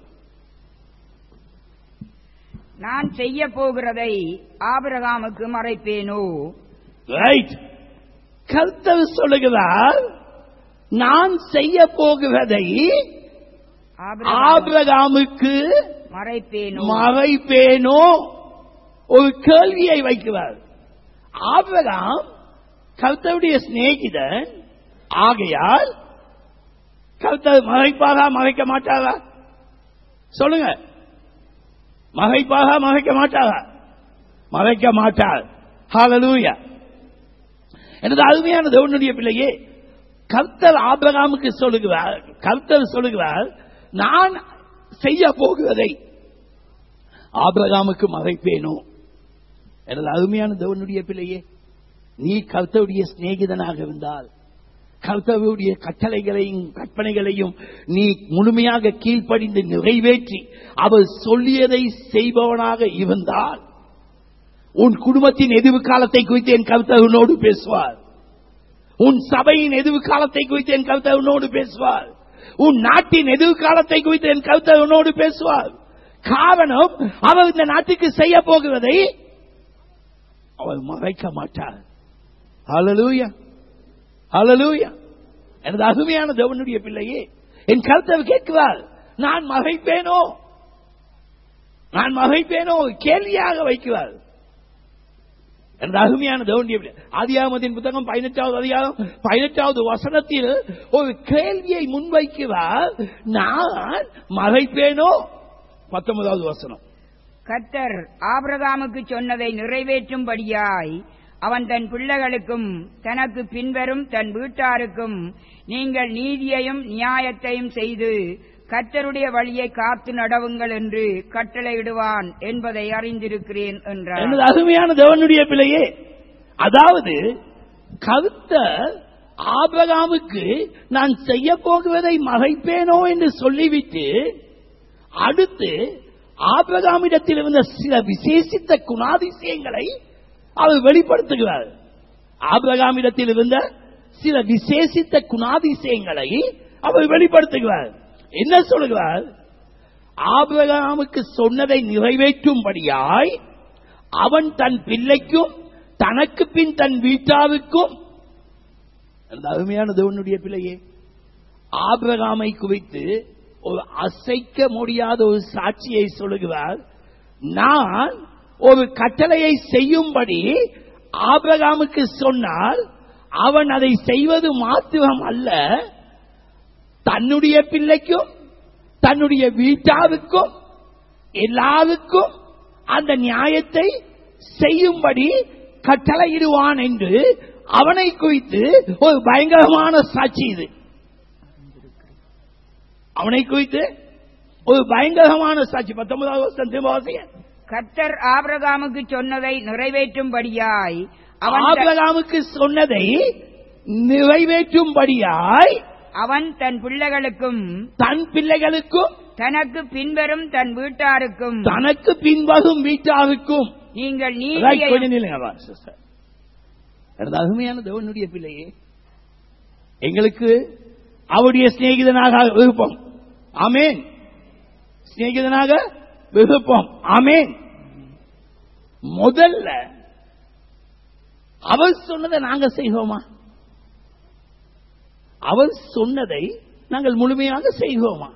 நான் செய்ய போகிறதை ஆபிரகாமுக்கு மறைப்பேனோ ரைட் கர்த்தர் சொல்லுகிறார் நான் செய்ய போகிறதை ஆபிரகாம் ஆபிரகாமுக்கு மறைப்பேனோ மறைப்பேனோ ஒரு கேள்வியை வைக்கிறார் ஆபிரகாம் கர்த்தருடைய சிநேகிதன் ஆகையால் கர்த்தர் மறைப்பாரா மறைக்க மாட்டாரா சொல்லுங்க மறைப்பாரா மறைக்க மாட்டாரா மறைக்க மாட்டார் ஹalleluya எனது அருமையான தேவனுடைய பிள்ளையே கர்த்தர் ஆபிரகாமுக்கு சொல்லுகிறார் கர்த்தர் சொல்லுகிறார் நான் செய்ய போகிறதை ஆபிரகாமுக்கு மறைப்பேனோ எனது அருமையான தேவனுடைய பிள்ளையே நீ கர்த்தருடைய சிநேகிதனாக இருந்தால் கர்த்தருடைய கட்டளைகளையும் கற்பனைகளையும் நீ முழுமையாக கீழ்ப்படிந்து நிறைவேற்றி அவர் சொல்லியதை செய்பவனாக இருந்தால் உன் குடும்பத்தின் எதிர்வு காலத்தை குறித்து என் கருத்தர் உன்னோடு பேசுவார் உன் சபையின் எதிர்வு காலத்தை குறித்து என் கருத்தர் உன்னோடு பேசுவார் உன் நாட்டின் எதிர்வு காலத்தை குறித்து என் கருத்தர் உன்னோடு பேசுவார் காரணம் அவர் இந்த நாட்டுக்கு செய்ய போகிறதை அவர் மறைக்க மாட்டார் ஹalleluya ஹalleluya எனது அருமையான தேவனுடைய பிள்ளையே என் கருத்தர் கேட்கிறார் நான் மறைப்பேனோ நான் மறைப்பேனோ கேள்வியாக வைக்கிறார் எனது அருமையான தேவனுடைய ஆதியாகமத்தின் புத்தகம் பதினெட்டாவது அதிகாரம் பதினெட்டாவது வசனத்தில் ஒரு கேள்வியை முன்வைக்கிறார் நான் மறைப்பேனோ பத்தொன்பதாவது வசனம் கர்த்தர் ஆபிரகாமுக்கு சொன்னதை நிறைவேற்றும்படியாய் அவன் தன் பிள்ளைகளுக்கும் தனக்கு பின்வரும் தன் வீட்டாருக்கும் நீங்கள் நீதியையும் நியாயத்தையும் செய்து கர்த்தருடைய வழியை காத்து நடவுங்கள் என்று கட்டளையிடுவான் என்பதை அறிந்திருக்கிறேன் என்றார் எனது அருமையான தேவனுடைய பிள்ளையே அதாவது கருத்தர் ஆபிரகாமுக்கு நான் செய்ய போகுவதை மறைப்பேனோ என்று சொல்லிவிட்டு அடுத்து ஆபிரகாமிடத்தில் இருந்த சில விசேஷித்த குணாதிசயங்களை அவர் வெளிப்படுத்துகிறார் ஆபிரகாமிடத்தில் இருந்த சில விசேஷித்த குணாதிசயங்களை அவர் வெளிப்படுத்துகிறார் என்ன சொல்லுகிறார் ஆபிரகாமுக்கு சொன்னதை நிறைவேற்றும்படியாய் அவன் தன் பிள்ளைக்கும் தனக்கு பின் தன் வீட்டாருக்கும் அந்த அருமையான தேவனுடைய பிள்ளையே ஆபிரகாமை குறித்து ஒரு அசைக்க முடியாத ஒரு சாட்சியை சொல்லுகிறார் நான் ஒரு கட்டளையை செய்யும்படி ஆபிரகாமுக்கு சொன்னால் அவன் அதை செய்வது மாத்திரம் அல்ல தன்னுடைய பிள்ளைக்கும் தன்னுடைய வீட்டாருக்கும் எல்லாருக்கும் அந்த நியாயத்தை செய்யும்படி கட்டளையிடுவான் என்று அவனை குறித்து ஒரு பயங்கரமான சாட்சி இது அவனை குறித்து ஒரு பயங்கரமான சாட்சி பத்தொன்பதாவது வருஷம் திரும்ப வாசிங்க. கர்த்தர் ஆபிரகாமுக்கு சொன்னதை நிறைவேற்றும்படியாய் அவன் த- ஆபிரகாமுக்கு சொன்னதை நிறைவேற்றும்படியாய் அவன் தன் பிள்ளைகளுக்கும் தன் பிள்ளைகளுக்கும் தனக்கு பின்வரும் தன் வீட்டாருக்கும் தனக்கு பின்வரும் வீட்டாருக்கும் நீங்கள் Right, நீதியையும் கொஞ்சம் நில்லுங்க, வா, sister. எனது அருமையான தேவனுடைய பிள்ளையே எங்களுக்கு அவருடைய சிநேகிதனாக விருப்பம் ஆமேன் சிநேகிதனாக விருப்பம் ஆமேன் முதல்ல அவர் சொன்னதை நாங்க செய்வோமா அவர் சொன்னதை நாங்கள் முழுமையாக செய்வோமா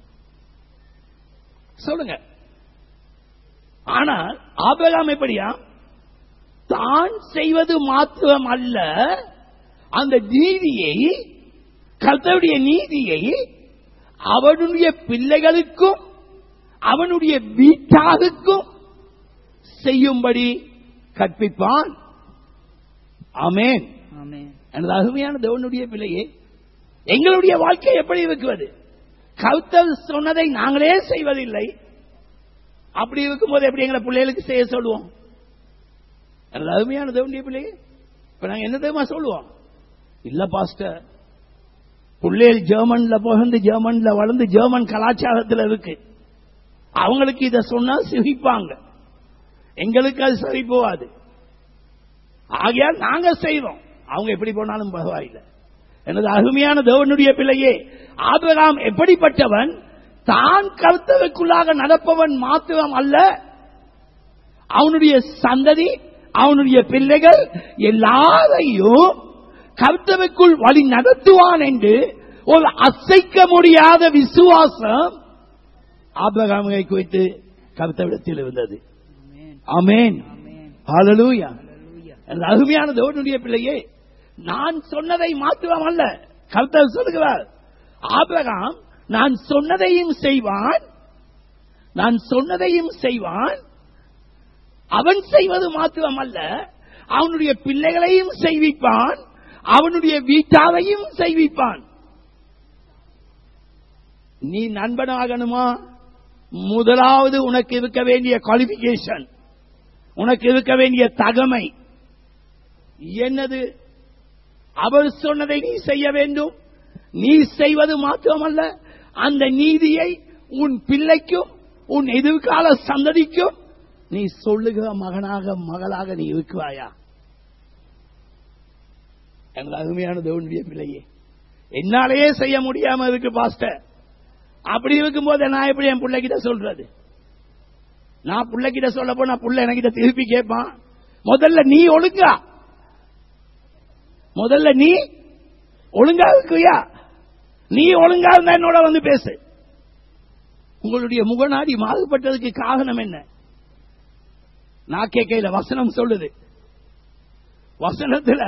சொல்லுங்க ஆனால் ஆபிரகாம் எப்படியா தான் செய்வது மாத்திரம் அல்ல அந்த நீதியை கர்த்தருடைய நீதியை அவனுடைய பிள்ளைகளுக்கும் அவனுடைய வீட்டாருக்கும் செய்யும்படி கற்பிப்பான் ஆமென் ஆமென். எனது அருமையான தேவனுடைய பிள்ளையே எங்களுடைய வாழ்க்கை எப்படி இருக்கிறது கர்த்தர் சொன்னதை நாங்களே செய்வதில்லை அப்படி இருக்கும்போது எப்படி எங்களை பிள்ளைகளுக்கு செய்ய சொல்லுவோம் எனது அருமையான தேவனுடைய பிள்ளையே இப்ப நாங்க என்ன தெரியுமா சொல்லுவோம் இல்ல பாஸ்டர் பிள்ளைகள் ஜெர்மன்ல பிறந்து ஜெர்மன்ல வளர்ந்து ஜெர்மன் கலாச்சாரத்தில் இருக்கு அவங்களுக்கு இதை சொன்னா சிரிப்பாங்க எங்களுக்கு அது சரி போகாது ஆகையால் நாங்க செய்வோம் அவங்க எப்படி போனாலும் பரவாயில்லை எனது அருமையான தேவனுடைய பிள்ளையே ஆபிரகாம் எப்படிப்பட்டவன் தான் கருத்தருக்குள்ளாக நடப்பவன் மாத்திரம் அல்ல அவனுடைய சந்ததி அவனுடைய பிள்ளைகள் எல்லாரையும் கருத்தருக்குள் வழி நடத்துவான் என்று ஒரு அசைக்க முடியாத விசுவாசம் ஆபிரகாமை குறித்து கருத்தவிடத்தில் இருந்தது ஆமென். ஆமென் ஆமென். ஹalleluya ஹalleluya. எனது அருமையான தேவனுடைய பிள்ளையே நான் சொன்னதை மாத்திரம் அல்ல கர்த்தர் சொல்லுகிறார் ஆபிரகாம் நான் சொன்னதையும் செய்வான் நான் சொன்னதையும் செய்வான் அவன் செய்வது மாத்திரம் அல்ல அவனுடைய பிள்ளைகளையும் செய்விப்பான் அவனுடைய வீட்டாரையும் செய்விப்பான் நீ நண்பனாகணுமா முதலாவது உனக்கு இருக்க வேண்டிய குவாலிபிகேஷன் உனக்கு இருக்க வேண்டிய தகமை என்னது அவர் சொன்னதை நீ செய்ய வேண்டும் நீ செய்வது மாத்திரமல்ல அந்த நீதியை உன் பிள்ளைக்கும் உன் எதிர்கால சந்ததிக்கும் நீ சொல்லுகிற மகனாக மகளாக நீ இருக்குவாயா எனது அருமையான தேவனுடைய பிள்ளையே என்னாலேயே செய்ய முடியாம இருக்கு பாஸ்டர் அப்படி இருக்கும்போது நான் எப்படி என் பிள்ளைகிட்ட சொல்றது நான் பிள்ளைகிட்ட சொல்ல போனா புள்ள என்கிட்ட திருப்பி கேட்பான் முதல்ல நீ ஒழுங்கா முதல்ல நீ ஒழுங்கா இருக்குயா நீ ஒழுங்கா இருந்தா என்னோட வந்து பேசு உங்களுடைய முகநாடி மாறுபட்டதுக்கு காரணம் என்ன நான் கேட்கையில வசனம் சொல்லுது வசனத்துல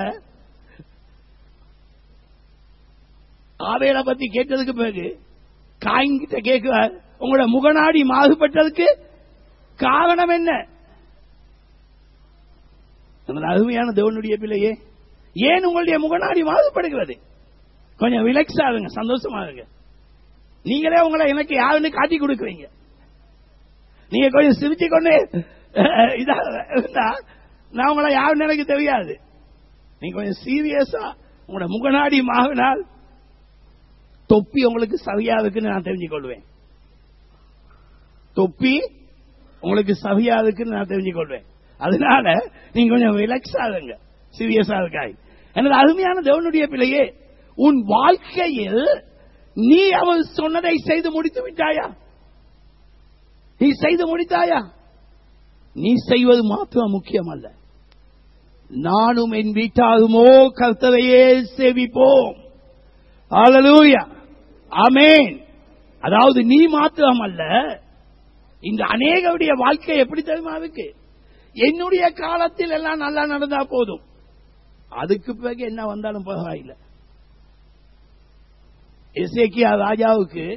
ஆவேலை பத்தி கேட்டதுக்கு பிறகு காய்கிட்ட கேட்கிறார் உங்களோட முகநாடி மாறுபட்டதுக்கு காரணம் என்ன நமது அருமையான தேவனுடைய பிள்ளையே ஏன் உங்களுடைய முகநாடி மாறுபடுகிறது கொஞ்சம் ரிலாக்ஸ் ஆகுங்க சந்தோஷமா இருங்க நீங்களே உங்களை எனக்கு யாருன்னு காட்டி கொடுக்குறீங்க நீங்க கொஞ்சம் சிரிச்சு கொண்டு அஹ், இதா இருந்தா நான் உங்களை யாருன்னு எனக்கு தெரியாது நீங்க கொஞ்சம் சீரியஸா உங்களோட முகநாடி மாறினால் தொப்பி உங்களுக்கு சரியா இருக்குன்னு நான் தெரிஞ்சு கொள்வேன் தொப்பி உங்களுக்கு சரியா இருக்குன்னு நான் தெரிஞ்சு கொள்வேன் அதனால நீங்க கொஞ்சம் ரிலாக்ஸ் ஆகுங்க சீரியஸா இருக்காய் எனது அருமையான தேவனுடைய பிள்ளையே உன் வாழ்க்கையில் நீ அவன் சொன்னதை செய்து முடித்து விட்டாயா நீ செய்து முடித்தாயா நீ செய்வது மாத்திரம் முக்கியம் அல்ல நானும் என் வீட்டாகுமோ கர்த்தரையே சேவிப்போம் ஹalleluya ஆமென் அதாவது நீ மாத்திரம் அல்ல இந்த அநேகருடைய வாழ்க்கை எப்படி தெரியுமா இருக்கு என்னுடைய காலத்தில் எல்லாம் நல்லா நடந்தா போதும் அதுக்கு பிறகு என்ன வந்தாலும் பரவாயில்லை எசேக்கியா ராஜாவுக்கு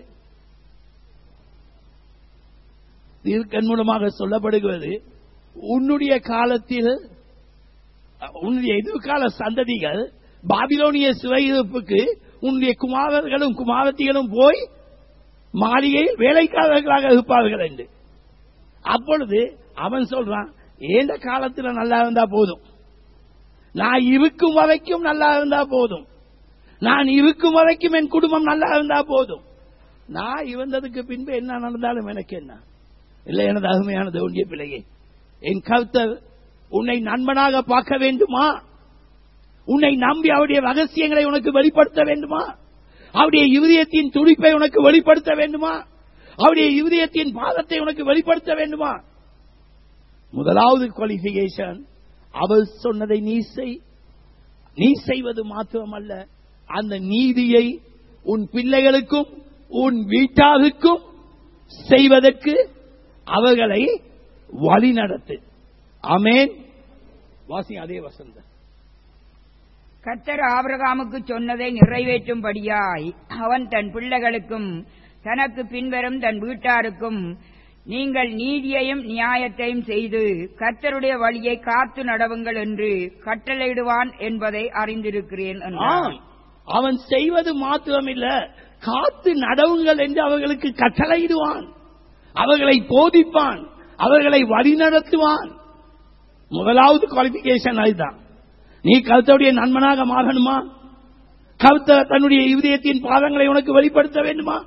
தீர்க்கன் மூலமாக சொல்லப்படுகிறது உன்னுடைய காலத்தில் உன்னுடைய எதிர்கால சந்ததிகள் பாபிலோனிய சிறையிருப்புக்கு உன்னுடைய குமாரர்களும் குமாரத்திகளும் போய் மாளிகையில் வேலைக்காரர்களாக இருப்பார்கள் என்று அப்பொழுது அவன் சொல்றான் ஏந்த காலத்துல நல்லா இருந்தா போதும் நான் இருக்கும் வரைக்கும் நல்லா இருந்தா போதும் நான் இருக்கும் வரைக்கும் என் குடும்பம் நல்லா இருந்தா போதும் நான் இவந்ததுக்கு பின்பு என்ன நடந்தாலும் எனக்கு என்ன இல்லை எனது அருமையான தேவண்டிய பிள்ளையே என் கருத்தர் உன்னை நண்பனாக பார்க்க வேண்டுமா உன்னை நம்பி அவருடைய ரகசியங்களை உனக்கு வெளிப்படுத்த வேண்டுமா அவருடைய இருதயத்தின் துடிப்பை உனக்கு வெளிப்படுத்த வேண்டுமா அவருடைய இருதயத்தின் பாதத்தை உனக்கு வெளிப்படுத்த வேண்டுமா முதலாவது குவாலிபிகேஷன் அவள் சொன்னதை நீ செய் நீ செய்வது மாத்திரமல்ல அந்த நீதியை உன் பிள்ளைகளுக்கும் உன் வீட்டாருக்கும் செய்வதற்கு அவர்களை வழிநடத்து அமேன் வாசி அதே வசந்த கர்த்தர் ஆபிரகாமுக்கு சொன்னதை நிறைவேற்றும்படியாய் அவன் தன் பிள்ளைகளுக்கும் தனக்கு பின்வரும் தன் வீட்டாருக்கும் நீங்கள் நீதியையும் நியாயத்தையும் செய்து கர்த்தருடைய வழியை காத்து நடவுங்கள் என்று கட்டளையிடுவான் என்பதை அறிந்திருக்கிறேன் என்றார் ஆம். அவன் செய்வது மாத்திரமில்ல காத்து நடவுங்கள் என்று அவர்களுக்கு கட்டளையிடுவான் அவர்களை போதிப்பான் அவர்களை வழிநடத்துவான் முதலாவது குவாலிபிகேஷன் அதுதான் நீ கருத்தருடைய நண்பனாக மாறணுமா கருத்த தன்னுடைய இருதயத்தின் பாதங்களை உனக்கு வெளிப்படுத்த வேண்டுமா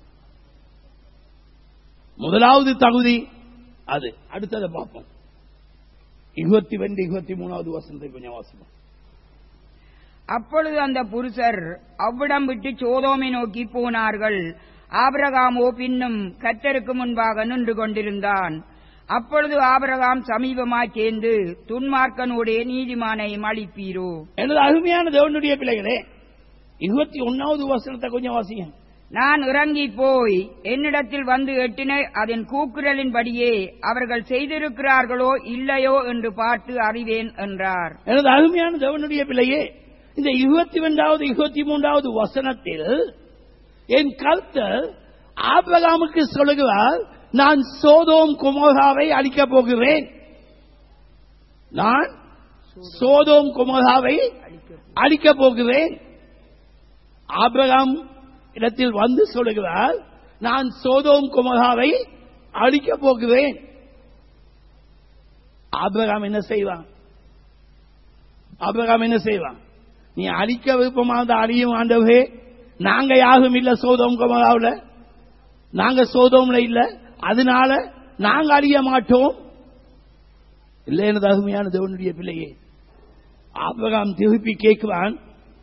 முதலாவது தகுதி அது அடுத்ததை பார்ப்போம் இருபத்தி ரெண்டு இருபத்தி மூணாவது வசனத்தை கொஞ்சம் வாசிப்போம் அப்பொழுது அந்த புருஷர் அவ்விடம் விட்டு சோதோமை நோக்கி போனார்கள் ஆபிரகாமோ பின்னும் கர்த்தருக்கு முன்பாக நின்று கொண்டிருந்தான் அப்பொழுது ஆபிரகாம் சமீபமாய் சேர்ந்து துன்மார்க்கனுடைய நீதிமானை அளிப்பீரோ எனது அருமையான தேவனுடைய பிள்ளைகளே இருபத்தி ஒன்னாவது வசனத்தை கொஞ்சம் வாசிங்க நான் இறங்கி போய் என்னிடத்தில் வந்து எட்டின அதன் கூக்குரலின்படியே அவர்கள் செய்திருக்கிறார்களோ இல்லையோ என்று பார்த்து அறிவேன் என்றார் எனது அருமையான தேவனுடைய பிள்ளையே இந்த இருபத்தி ரெண்டாவது இருபத்தி மூன்றாவது வசனத்தில் என் கருத்தர் ஆபிரகாமுக்கு சொல்லுகிறார் நான் சோதோம் குமோகாவை அழிக்கப் போகிறேன் நான் சோதோம் குமோகாவை அழிக்கப் போகிறேன் ஆபிரகாம் இடத்தில் வந்து சொல்லுகிறார் நான் சோதோம் குமோகாவை அழிக்கப் போகிறேன் ஆபிரகாம் என்ன செய்வான் ஆபிரகாம் என்ன செய்வான் நீ அழிக்க விருப்பமா இருந்தா அழியும் ஆண்டவே நாங்க யாரும் இல்ல சோதோம் குமராவில் நாங்க சோதோம்ல இல்ல அதனால நாங்க அழிய மாட்டோம் இல்லை எனது அருமையான தேவனுடைய பிள்ளையே ஆபிரகாம் திருப்பி கேட்குவான்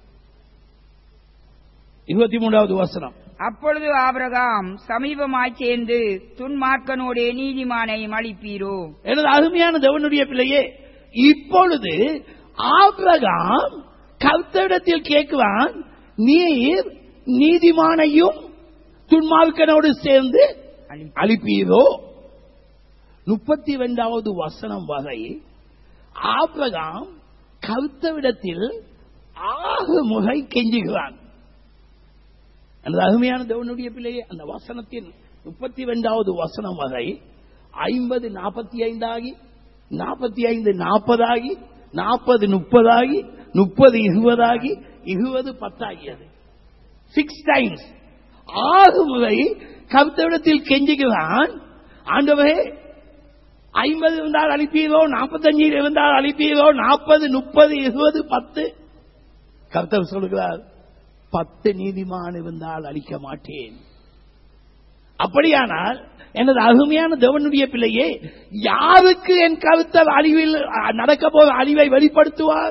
இருபத்தி மூன்றாவது வசனம் அப்பொழுது ஆபிரகாம் சமீபமாய் சேர்ந்து துன்மார்க்கனுடைய நீதிமானை அளிப்பீரோ எனது அருமையான தேவனுடைய பிள்ளையே இப்பொழுது ஆபிரகாம் கர்த்தரிடத்தில் கேட்குவான் நீர் நீதிமானையும் துன்மார்க்கனோடு சேர்ந்து அளி- அழிப்பீரோ முப்பத்தி இரண்டாவது வசனம் வரை ஆபிரகாம் கருத்தவிடத்தில் ஆறு முறை கெஞ்சுகிறான் அந்த அருமையான தேவனுடைய பிள்ளையே அந்த வசனத்தின் முப்பத்தி இரண்டாவது வசனம் வரை ஐம்பது நாற்பத்தி ஐந்தாகி நாற்பத்தி ஐந்து நாற்பதாகி நாற்பது முப்பதாகி முப்பது இருபதாகி இருபது பத்தாகியது சிக்ஸ் டைம்ஸ் ஆறு முறை கருத்தவிடத்தில் கெஞ்சுகிறான் ஆண்டவரே ஐம்பது இருந்தால் அழிப்பீரோ நாற்பத்தஞ்சு இருந்தால் அழிப்பீரோ நாற்பது முப்பது இருபது பத்து கர்த்தர் சொல்கிறார் பத்து நீதிமான் இருந்தால் அழிக்க மாட்டேன் அப்படியானால் எனது அருமையான தேவனுடைய பிள்ளையே யாருக்கு என் கருத்தர் அழிவில் நடக்க போகிற அழிவை வெளிப்படுத்துவார்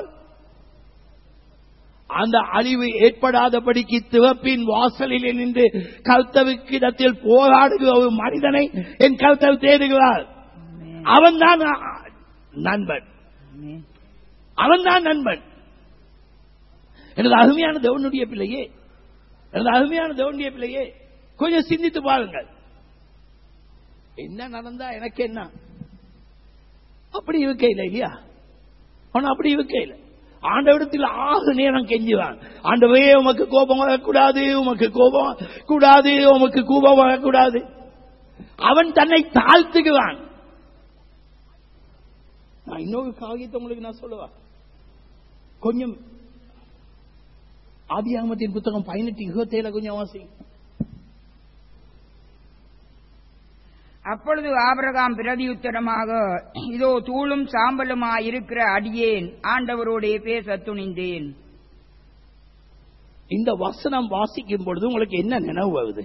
அந்த அழிவு ஏற்படாதபடிக்கு திறப்பின் வாசலில் நின்று கருத்தருக்கு இடத்தில் போராடுகிற ஒரு மனிதனை என் கருத்தர் தேடுகிறார் அவன்தான் நண்பன் அவன்தான் நண்பன் எனது அருமையான தேவனுடைய பிள்ளையே எனது அருமையான தேவனுடைய பிள்ளையே கொஞ்சம் சிந்தித்து பாருங்கள் என்ன நடந்தா எனக்கு என்ன அப்படி இருக்கையில் இல்லையா அவன் அப்படி இருக்கையில் ஆண்டவிடத்தில் ஆறு நேரம் கெஞ்சுவான் ஆண்டவே உமக்கு கோபம் வரக்கூடாது உமக்கு கோபம் கூடாது உமக்கு கோபம் வரக்கூடாது அவன் தன்னை தாழ்த்துகிறான் நான் இன்னொரு காகியத்தை உங்களுக்கு நான் சொல்லுவா கொஞ்சம் ஆதியாகமத்தின் புத்தகம் பதினெட்டு இருபத்தேழு கொஞ்சம் வாசி அப்பொழுது ஆபிரகாம் பிரதியுத்தரமாக இதோ தூளும் சாம்பலுமாயிருக்கிற அடியேன் ஆண்டவரோடே பேசத் துணிந்தேன் இந்த வசனம் வாசிக்கும் பொழுது உங்களுக்கு என்ன நினைவு வருது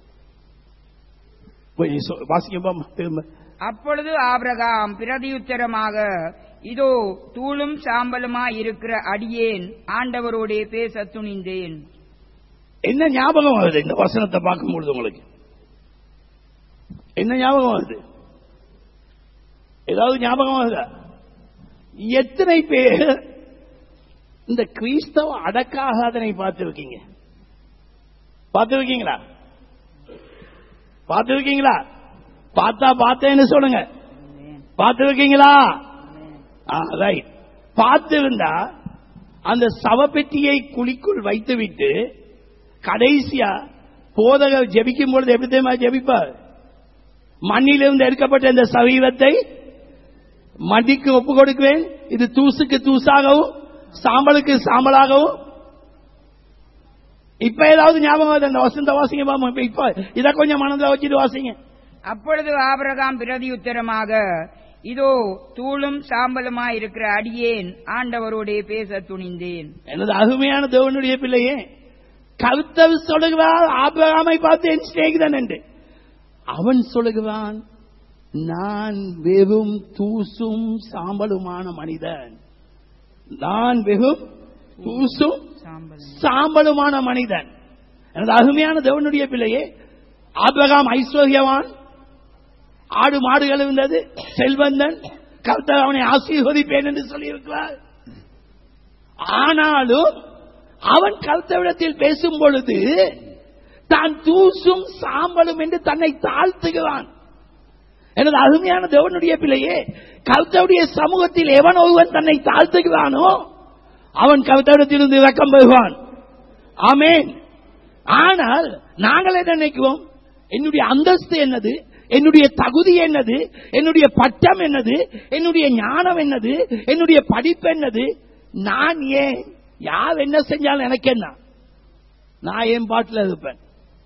கொஞ்சம் சொ- வாசிங்க பாம்மா, திரும்ப அப்பொழுது ஆபிரகாம் பிரதியுத்தரமாக இதோ தூளும் சாம்பலுமாயிருக்கிற அடியேன் ஆண்டவரோடே பேசத் துணிந்தேன் என்ன ஞாபகம் வருது இந்த வசனத்தை பார்க்கும் பொழுது உங்களுக்கு என்ன ஞாபகம் வருது ஏதாவது ஞாபகம் வருதா எத்தனை பேர் இந்த கிறிஸ்தவ அடக்காகாதனை பார்த்திருக்கீங்க பார்த்திருக்கீங்களா பார்த்திருக்கீங்களா பார்த்தா பார்த்தேன்னு சொல்லுங்க பார்த்திருக்கீங்களா ரைட் பார்த்திருந்தா அந்த சவப்பெட்டியை குழிக்குள் வைத்துவிட்டு கடைசியா போதகர் ஜெபிக்கும் பொழுது எப்படி தெரியுமா ஜெபிப்பார் மண்ணிலிருந்து எடுக்கப்பட்ட இந்த சரீரத்தை மடிக்கு ஒப்பு கொடுக்குவேன் இது தூசுக்கு தூசாகவும் சாம்பலுக்கு சாம்பலாகவும் இப்ப ஏதாவது ஞாபகம் வருது அந்த வசந்த வாசிங்க பாமா இப்ப இப்ப இத கொஞ்சம் மனதில் வச்சுட்டு வாசிங்க அப்பொழுது ஆபிரகாம் பிரதியுத்தரமாக இதோ தூளும் சாம்பலுமாயிருக்கிற அடியேன் ஆண்டவரோடே பேசத் துணிந்தேன் எனது அருமையான தேவனுடைய பிள்ளையே கருத்தர் சொல்லுகிறார் ஆபிரகாமை பார்த்து என் சிநேகிதன் என்று அவன் சொல்லுகிறான் நான் வெறும் தூசும் சாம்பலுமான மனிதன் நான் வெறும் தூசும் சாம்பல் சாம்பலுமான மனிதன் எனது அருமையான தேவனுடைய பிள்ளையே ஆபிரகாம் ஐஸ்வர்யவான் ஆடு மாடுகள் இருந்தது செல்வந்தன் கர்த்தர் அவனை ஆசீர்வதிப்பேன் என்று சொல்லியிருக்கிறார் ஆனாலும் அவன் கர்த்தவிடத்தில் பேசும் பொழுது தான் தூசும் சாம்பலும் என்று தன்னை தாழ்த்துகிறான் எனது அருமையான தேவனுடைய பிள்ளையே கர்த்தருடைய சமூகத்தில் எவன் ஒருவன் தன்னை தாழ்த்துகிறானோ அவன் கர்த்தரிடத்திலிருந்து இறக்கம் பெறுவான் ஆமென் ஆனால் நாங்கள் என்ன நினைக்குவோம் என்னுடைய அந்தஸ்து என்னது என்னுடைய தகுதி என்னது என்னுடைய பட்டம் என்னது என்னுடைய ஞானம் என்னது என்னுடைய படிப்பு என்னது நான் ஏன் யார் என்ன செஞ்சாலும் எனக்கு என்ன நான் என் பாட்டில் இருப்பேன்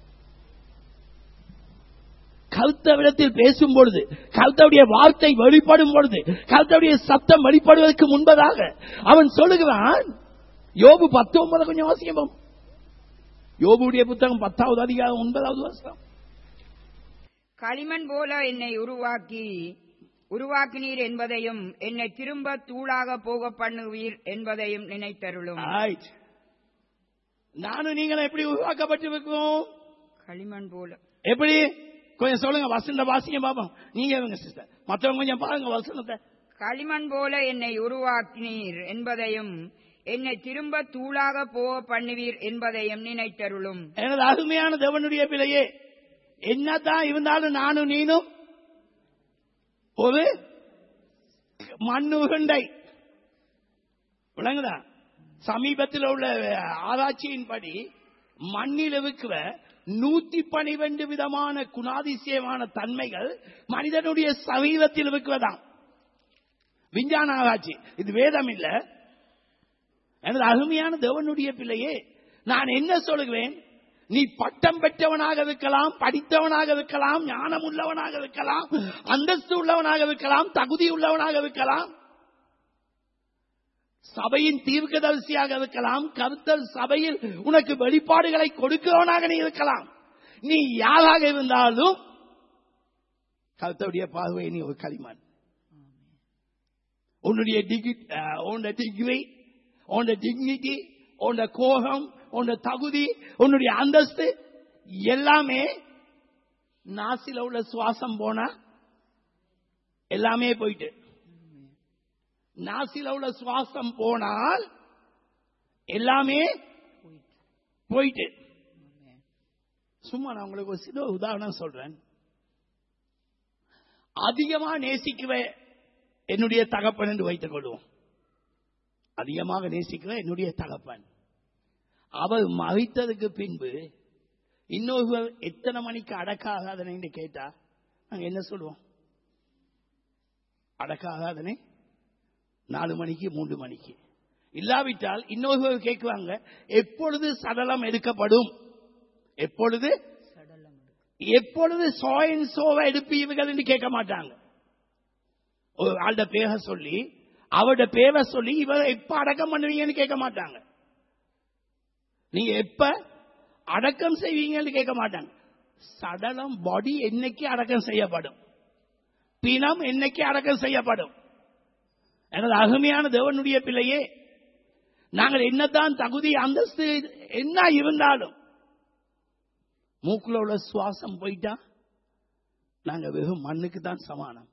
கருத்தவிடத்தில் பேசும் பொழுது கருத்தவுடைய வார்த்தை வெளிப்படும் பொழுது கருத்தவுடைய சத்தம் வெளிப்படுவதற்கு முன்பதாக அவன் சொல்லுகிறான் யோபு பத்தொன்பது கொஞ்சம் வாசிக்கும் யோபுடைய புத்தகம் பத்தாவது அதிகாரம் ஒன்பதாவது வருஷம் களிமண் போல என்னை உருவாக்கி உருவாக்கினீர் என்பதையும் என்னை திரும்ப தூளாக போக பண்ணுவீர் என்பதையும் நினைத்தருளும் Right. நானும் நீங்களும் எப்படி உருவாக்கப்பட்டிருக்கோம் களிமண் போல எப்படி கொஞ்சம் சொல்லுங்க வசந்த வாசிங்க பாப்போம் நீங்க இவங்க சிஸ்டர் மற்றவங்க கொஞ்சம் பாருங்க வசனத்தை களிமண் போல என்னை உருவாக்கினீர் என்பதையும் என்னை திரும்ப தூளாக போக பண்ணுவீர் என்பதையும் நினைத்தருளும் எனது அருமையான தேவனுடைய பிள்ளையே என்னதான் இருந்தாலும் நானும் நீனும் ஒரு மண்ணு உருண்டை விளங்குதா சமீபத்தில் உள்ள ஆராய்ச்சியின்படி மண்ணில் இருக்கிற நூத்தி பனிரெண்டு விதமான குணாதிசயமான தன்மைகள் மனிதனுடைய சரீரத்தில் இருக்கிறதாம் விஞ்ஞான ஆராய்ச்சி இது வேதம் இல்ல எனது அருமையான தேவனுடைய பிள்ளையே நான் என்ன சொல்லுவேன் நீ பட்டம் பெற்றவனாக இருக்கலாம் படித்தவனாக இருக்கலாம் ஞானம் உள்ளவனாக இருக்கலாம் அந்தஸ்து உள்ளவனாக இருக்கலாம் தகுதி உள்ளவனாக இருக்கலாம் சபையின் தீர்க்கதரிசியாக இருக்கலாம் கருத்தர் சபையில் உனக்கு வெளிப்பாடுகளை கொடுக்கிறவனாக நீ இருக்கலாம் நீ யாராக இருந்தாலும் கருத்தருடைய பார்வை நீ ஒரு களிமண் உன்னுடைய டிகிரி உன்னுடைய டிகிரி உன்னுடைய டிக்னிட்டி உன்னுடைய கோகம் உன்னுடைய தகுதி உன்னுடைய அந்தஸ்து எல்லாமே நாசில உள்ள சுவாசம் போனா எல்லாமே போயிட்டு நாசில உள்ள சுவாசம் போனால் எல்லாமே போயிட்டு சும்மா நான் உங்களுக்கு ஒரு சில உதாரணம் சொல்றேன் அதிகமா நேசிக்குவ என்னுடைய தகப்பன் என்று வைத்துக் கொள்வோம் அதிகமாக நேசிக்கிற என்னுடைய தகப்பன் அவர் மறித்ததுக்கு பின்பு இன்னொருவர் எத்தனை மணிக்கு அடக்காகாதனை கேட்டா நாங்க என்ன சொல்லுவோம் அடக்காகாதனை நாலு மணிக்கு மூன்று மணிக்கு இல்லாவிட்டால் இன்னொருவர் கேட்குவாங்க எப்பொழுது சடலம் எடுக்கப்படும் எப்பொழுது எப்பொழுது சோயன் சோவை எடுப்பீர்கள் என்று கேட்க மாட்டாங்க ஒரு ஆள்ட பேரை சொல்லி அவட பேரை சொல்லி இவரை எப்ப அடக்கம் பண்ணுவீங்கன்னு கேட்க மாட்டாங்க நீங்க எப்ப அடக்கம் செய்வீங்கன்னு கேட்க மாட்டாங்க சடலம் பாடி என்னைக்கு அடக்கம் செய்யப்படும் பிணம் என்னைக்கு அடக்கம் செய்யப்படும் எனது அருமையான தேவனுடைய பிள்ளையே நாங்கள் என்னதான் தகுதி அந்தஸ்து என்ன இருந்தாலும் மூக்குல உள்ள சுவாசம் போயிட்டா நாங்க வெறும் மண்ணுக்கு தான் சமானம்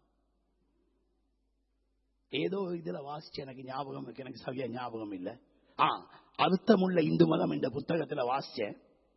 ஏதோ இதுல வாசிச்சு எனக்கு ஞாபகம் இருக்கு எனக்கு சரியா ஞாபகம் இல்லை ஆ அர்த்தமுள்ள இந்து மதம் என்ற புத்தகத்துல வாசிச்சேன்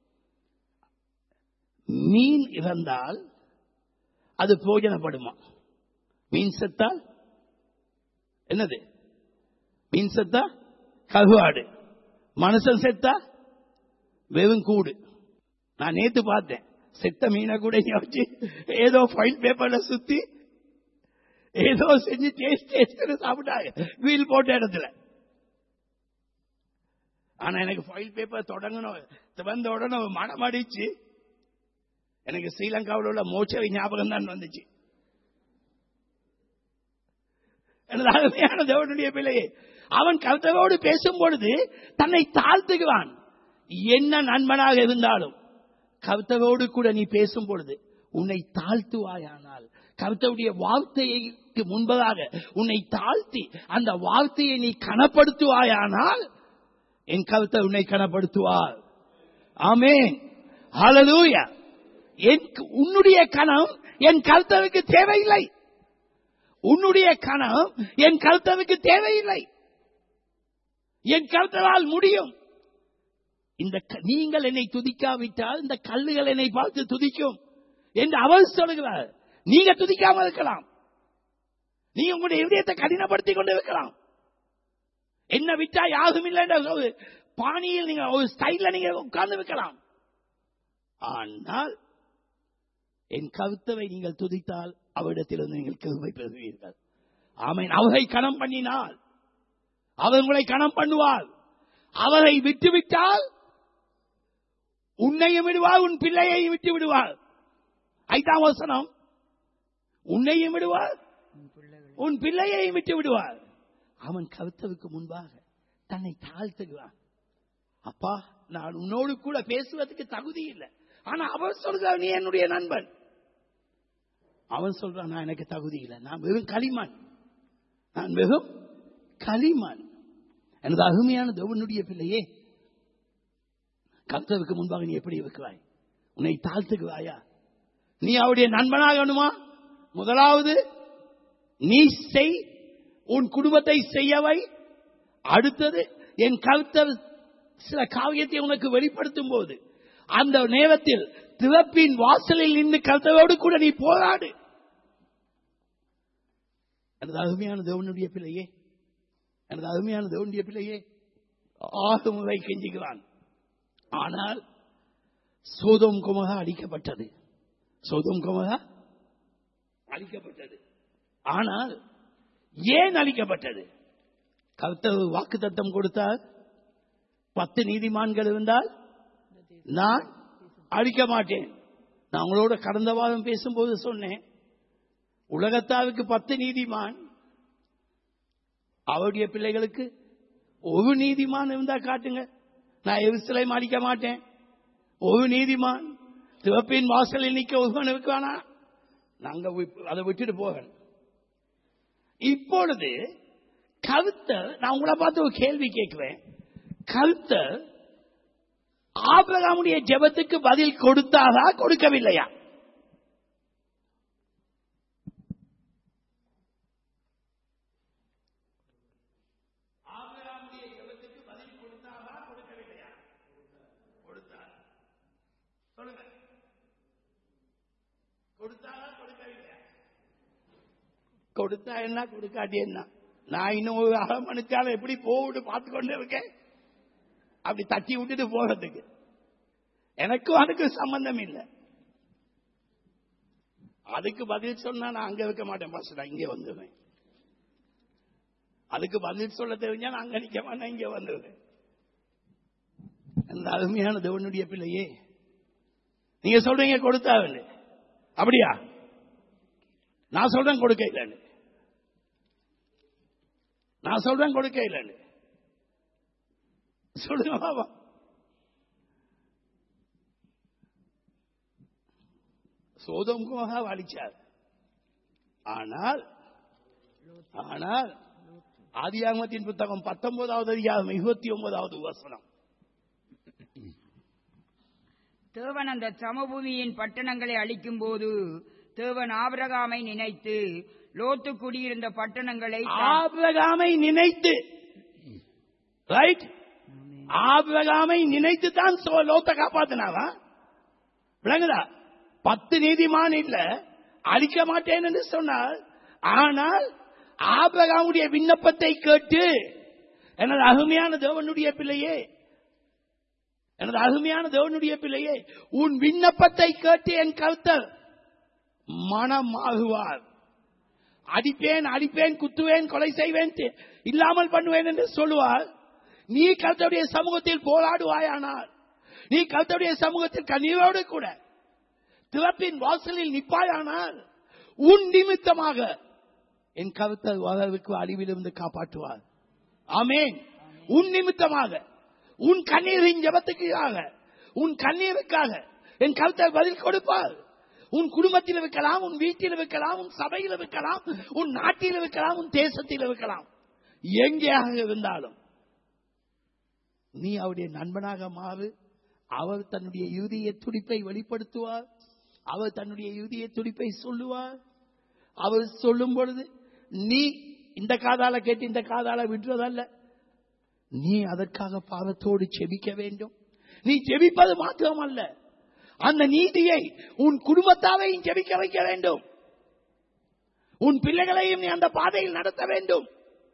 மீன் இறந்தால் அது போஜனப்படுமா மீன் செத்தால் என்னது மீன் செத்தா கருவாடு மனுஷன் செத்தா வெறும் கூடு நான் நேத்து பார்த்தேன் செத்த மீனை கூட இங்க வச்சு ஏதோ ஃபைல் பேப்பர்ல சுத்தி ஏதோ செஞ்சு டேஸ்ட் டேஸ்ட் சாப்பிட்டாங்க வீல் போட்ட இடத்துல ஆனா எனக்கு ஃபைல் பேப்பர் தொடங்கணும் திறந்த உடனே ஒரு மனம் அடிச்சு எனக்கு ஸ்ரீலங்காவில் உள்ள மோச்சவை ஞாபகம் தான் வந்துச்சு எனது அருமையான தேவனுடைய பிள்ளையே அவன் கருத்தவோடு பேசும் பொழுது தன்னை தாழ்த்துகிறான் என்ன நண்பனாக இருந்தாலும் கருத்தவோடு கூட நீ பேசும் பொழுது உன்னை தாழ்த்துவாயானால் கருத்தவுடைய வார்த்தைக்கு முன்பதாக உன்னை தாழ்த்தி அந்த வார்த்தையை நீ கனப்படுத்துவாயானால் என் கருத்தை உன்னை கனப்படுத்துவார் ஆமேன் ஹalleluya என் உன்னுடைய கணம் என் கருத்தவுக்கு தேவையில்லை உன்னுடைய கணம் என் கருத்தவுக்கு தேவையில்லை என் கருத்தவால் முடியும் இந்த க- நீங்கள் என்னை துதிக்காவிட்டால் இந்த கல்லுகள் என்னை பார்த்து துதிக்கும் என்று அவர் சொல்லுகிறார் நீங்க துதிக்காம இருக்கலாம் நீங்க உங்களுடைய இதயத்தை கடினப்படுத்திக் கொண்டு இருக்கலாம் என்ன விட்டா யாரும் இல்லை என்ற ஒரு பாணியில் நீங்க ஒரு ஸ்டைல்ல நீங்க உட்கார்ந்து வைக்கலாம் ஆனால் என் கருத்தவை நீங்கள் துதித்தால் அவரிடத்திலிருந்து நீங்கள் கிருபை பெறுவீர்கள் ஆமென் அவரை கணம் பண்ணினால் அவர் உங்களை கணம் பண்ணுவார் அவரை விட்டுவிட்டால் உன்னையும் விடுவார் உன் பிள்ளையையும் விட்டு விடுவார் ஐந்தாம் வசனம் உன்னையும் விடுவார் உன் பிள்ளையையும் விட்டு விடுவார் அவன் கருத்தவுக்கு முன்பாக தன்னை தாழ்த்துகிறான் அப்பா நான் உன்னோடு கூட பேசுவதற்கு தகுதி இல்லை ஆனா அவன் சொல்றான் நீ என்னுடைய நண்பன் அவன் சொல்றான் நான் எனக்கு தகுதி இல்லை நான் வெறும் களிமண் நான் வெறும் களிமண் எனது அருமையான தேவனுடைய பிள்ளையே கர்த்தருக்கு முன்பாக நீ எப்படி இருக்கிறாய் உன்னை தாழ்த்துகிறாயா நீ அவருடைய நண்பனாகணுமா முதலாவது நீ செய் உன் குடும்பத்தை செய்யவை அடுத்தது என் கருத்தர் சில காவியத்தை உனக்கு வெளிப்படுத்தும் போது அந்த நேரத்தில் திறப்பின் வாசலில் நின்று கருத்தரோடு கூட நீ போராடு எனது அருமையான தேவனுடைய பிள்ளையே எனது அருமையான தேவனுடைய பிள்ளையே ஆறு முறை கெஞ்சுகிறான் ஆனால் சோதம் குமகா அழிக்கப்பட்டது சோதம் குமகா அழிக்கப்பட்டது ஆனால் ஏன் அழிக்கப்பட்டது கர்த்தர் வாக்கு தத்தம் கொடுத்தார் பத்து நீதிமான்கள் இருந்தால் நான் அழிக்க மாட்டேன் நான் உங்களோட கடந்த வாரம் பேசும்போது சொன்னேன் உலகத்தாவுக்கு பத்து நீதிமான் அவருடைய பிள்ளைகளுக்கு ஒரு நீதிமான் இருந்தா காட்டுங்க நான் எரிசலை அடிக்க மாட்டேன் ஒரு நீதிமான் சிவப்பின் வாசலில் நிக்க ஒருவன் இருக்கானா நாங்க வி- அதை விட்டுட்டு போகணும் இப்பொழுது கருத்தர் நான் உங்களை பார்த்து ஒரு கேள்வி கேட்கிறேன் கருத்தர் ஆபிரகாமுடைய ஜெபத்துக்கு பதில் கொடுத்தாரா கொடுக்கவில்லையா ஆபிரகாமுடைய ஜெபத்துக்கு பதில் கொடுத்தாரா கொடுக்கவில்லையா கொடுத்தார் சொல்லுங்க கொடுத்தாரா கொடுக்கவில்லையா கொடுத்தா என்ன கொடுக்காட்டி என்ன நான் இன்னும் ஒரு அரை மணிச்சாலும் எப்படி போவிட்டு பார்த்து கொண்டு இருக்கேன் அப்படி தட்டி விட்டுட்டு போறதுக்கு எனக்கும் அதுக்கு சம்பந்தம் இல்லை அதுக்கு பதில் சொன்னா நான் அங்க வைக்க மாட்டேன் பாஸ்டர் இங்கே வந்துடுவேன் அதுக்கு பதில் சொல்ல தெரிஞ்சா நான் அங்க நிக்க மாட்டேன் இங்க வந்துடுவேன் அந்த அருமையான தேவனுடைய பிள்ளையே நீங்க சொல்றீங்க கொடுத்தாவில்லை அப்படியா நான் சொல்றேன் கொடுக்க இல்லைன்னு நான் சொல்றேன் கொடுக்க இல்லைன்னு சொல்லுங்க பாபா சோதம் கோகாவை அழிச்சார் ஆனால் ஆனால் ஆதியாகமத்தின் புத்தகம் பத்தொன்பதாவது அதிகாரம் இருபத்தி ஒன்பதாவது வசனம் தேவன் அந்த சமபூமியின் பட்டணங்களை அழிக்கும் போது தேவன் ஆபிரகாமை நினைத்து லோத்து குடியிருந்த பட்டணங்களை தாம்- ஆபிரகாமை நினைத்து ரைட் ஆபிரகாமை நினைத்து தான் சோ- லோத்த காப்பாத்தினாவா விளங்குதா பத்து நீதிமான் இல்ல அழிக்க மாட்டேன் என்று சொன்னார் ஆனால் ஆபிரகாமுடைய விண்ணப்பத்தை கேட்டு எனது அருமையான தேவனுடைய பிள்ளையே எனது அருமையான தேவனுடைய பிள்ளையே உன் விண்ணப்பத்தை கேட்டு என் கருத்தர் மனமாகுவார் அடிப்பேன் அடிப்பேன் குத்துவேன் கொலை செய்வேன் தி- இல்லாமல் பண்ணுவேன் என்று சொல்லுவார் நீ கர்த்தருடைய சமூகத்தில் போராடுவாயானால் நீ கர்த்தருடைய சமூகத்தில் கண்ணீரோடு கூட திறப்பின் வாசலில் நிற்பாயானால் உன் நிமித்தமாக என் கருத்தர் வரவுக்கு அழிவிலிருந்து காப்பாற்றுவார் ஆமென் உன் நிமித்தமாக உன் கண்ணீரின் ஜபத்துக்காக உன் கண்ணீருக்காக என் கருத்தர் பதில் கொடுப்பார் உன் குடும்பத்தில் இருக்கலாம் உன் வீட்டில் இருக்கலாம் உன் சபையில் இருக்கலாம் உன் நாட்டில் இருக்கலாம் உன் தேசத்தில் இருக்கலாம் எங்கேயாக இருந்தாலும் நீ அவருடைய நண்பனாக மாறு அவர் தன்னுடைய இறுதிய துடிப்பை வெளிப்படுத்துவார் அவர் தன்னுடைய இறுதிய துடிப்பை சொல்லுவார் அவர் சொல்லும் பொழுது நீ இந்த காதால கேட்டு இந்த காதால விடுறதல்ல நீ அதற்காக பாவத்தோடு செபிக்க வேண்டும் நீ செபிப்பது மாத்திரமல்ல அந்த நீதியை உன் குடும்பத்தாரையும் ஜெபிக்க வைக்க வேண்டும் உன் பிள்ளைகளையும் நீ அந்த பாதையில் நடத்த வேண்டும்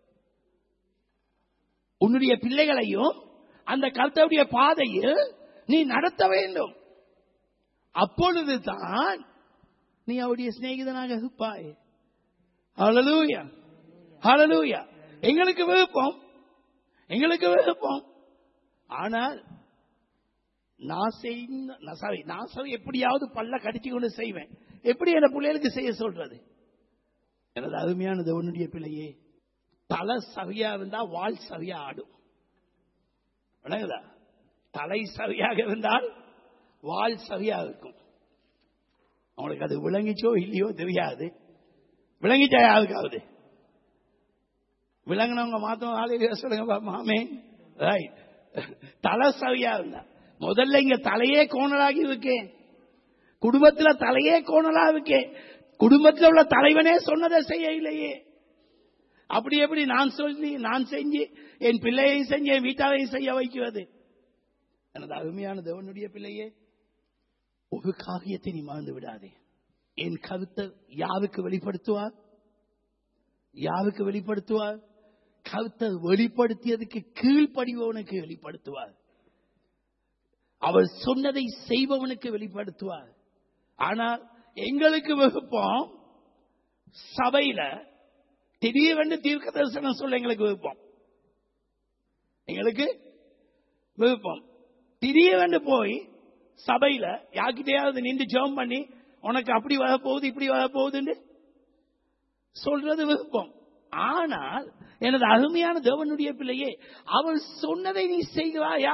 உன்னுடைய பிள்ளைகளையும் அந்த கர்த்தருடைய பாதையில் நீ நடத்த வேண்டும் அப்பொழுதுதான் நீ அவருடைய சிநேகிதனாக இருப்பாய் ஹalleluya ஹalleluya எங்களுக்கு விருப்பம் எங்களுக்கு விருப்பம் ஆனால் நான் செய்ய சாரி நான் சொல்ல எப்படியாவது பல்ல கடிச்சு கொண்டு செய்வேன் எப்படி என் பிள்ளைகளுக்கு செய்ய சொல்றது எனது அருமையானது உன்னுடைய பிள்ளையே தலை சரியா இருந்தா வால் சரியா ஆடும் விளங்குதா தலை சரியாக இருந்தால் வால் சரியா இருக்கும் அவங்களுக்கு அது விளங்கிச்சோ இல்லையோ தெரியாது விளங்கிச்சா யாருக்காவது விளங்கினவங்க மாத்தம் ஆலையில சொல்லுங்க மாமே ரைட் தலை சரியா இருந்தா முதல்ல இங்க தலையே கோணலாகி இருக்கேன் குடும்பத்துல தலையே கோணலா இருக்கேன் குடும்பத்தில் உள்ள தலைவனே சொன்னதை செய்ய இல்லையே அப்படி எப்படி நான் சொல்லி நான் செஞ்சு என் பிள்ளையையும் செஞ்சு என் வீட்டாரையும் செய்ய வைக்கிறது எனது அருமையான தேவனுடைய பிள்ளையே ஒரு காரியத்தை நீ மறந்து விடாதே என் கருத்தை யாருக்கு வெளிப்படுத்துவார் யாருக்கு வெளிப்படுத்துவார் கருத்தை வெளிப்படுத்தியதுக்கு கீழ்ப்படிபவனுக்கு வெளிப்படுத்துவார் அவர் சொன்னதை செய்பவனுக்கு வெளிப்படுத்துவார் ஆனால் எங்களுக்கு விருப்பம் சபையில திடீரென்று தீர்க்க தரிசனம் சொல்ல எங்களுக்கு விருப்பம் எங்களுக்கு விருப்பம் திடீரென்று போய் சபையில யார்கிட்டயாவது நின்று ஜெபம் பண்ணி உனக்கு அப்படி வரப்போகுது இப்படி வரப்போகுதுன்னு சொல்றது விருப்பம் ஆனால் எனது அருமையான தேவனுடைய பிள்ளையே அவள் சொன்னதை நீ செய்கிறாயா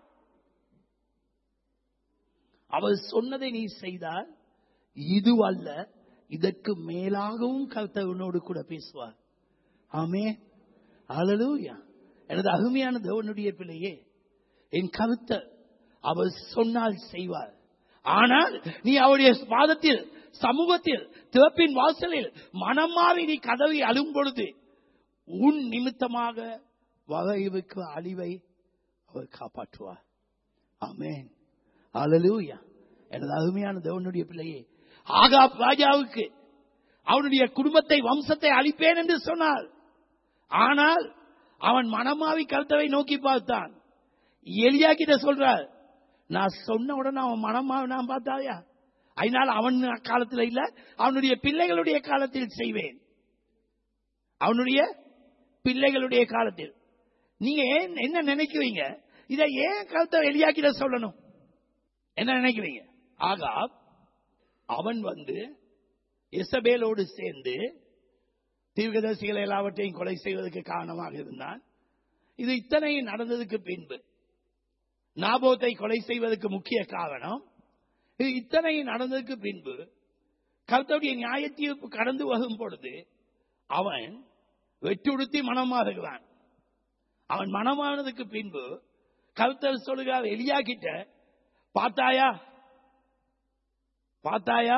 அவள் சொன்னதை நீ செய்தால் இது அல்ல இதற்கு மேலாகவும் கர்த்தவனோடு கூட பேசுவார் ஆமே அலலூயா எனது அருமையான தேவனுடைய பிள்ளையே என் கருத்தர் அவள் சொன்னால் செய்வார் ஆனால் நீ அவருடைய பாதத்தில் சமூகத்தில் திறப்பின் வாசலில் மனமாறி நீ கதவை அழும் பொழுது உன் நிமித்தமாக வகைவுக்கு அழிவை அவர் காப்பாற்றுவார் ஆமேன் அலலூயா எனது அருமையான தேவனுடைய பிள்ளையே ஆகாப் ராஜாவுக்கு அவனுடைய குடும்பத்தை வம்சத்தை அழிப்பேன் என்று சொன்னார் ஆனால் அவன் மனமாவி கருத்தவை நோக்கி பார்த்தான் எலியா கிட்ட சொல்றார் நான் சொன்ன உடனே அவன் மனமாவி நான் பார்த்தாயா அதனால அவன் காலத்தில் இல்ல அவனுடைய பிள்ளைகளுடைய காலத்தில் செய்வேன் அவனுடைய பிள்ளைகளுடைய காலத்தில் நீங்க ஏன் என்ன நினைக்கிறீங்க இதை ஏன் கருத்தை எலியாக்கிட சொல்லணும் என்ன நினைக்கிறீங்க ஆகாப் அவன் வந்து இசபேலோடு சேர்ந்து தீர்க்கதரிசிகளை எல்லாவற்றையும் கொலை செய்வதற்கு காரணமாக இருந்தான் இது இத்தனையும் நடந்ததுக்கு பின்பு நாபோத்தை கொலை செய்வதற்கு முக்கிய காரணம் இது இத்தனையும் நடந்ததுக்கு பின்பு கருத்துடைய நியாய தீர்ப்பு கடந்து வரும் பொழுது அவன் வெட்டுடுத்தி மனமாறுகிறான் அவன் மனமானதுக்கு பின்பு கருத்தர் சொல்லுகிறார் எலியா கிட்ட பார்த்தாயா பார்த்தாயா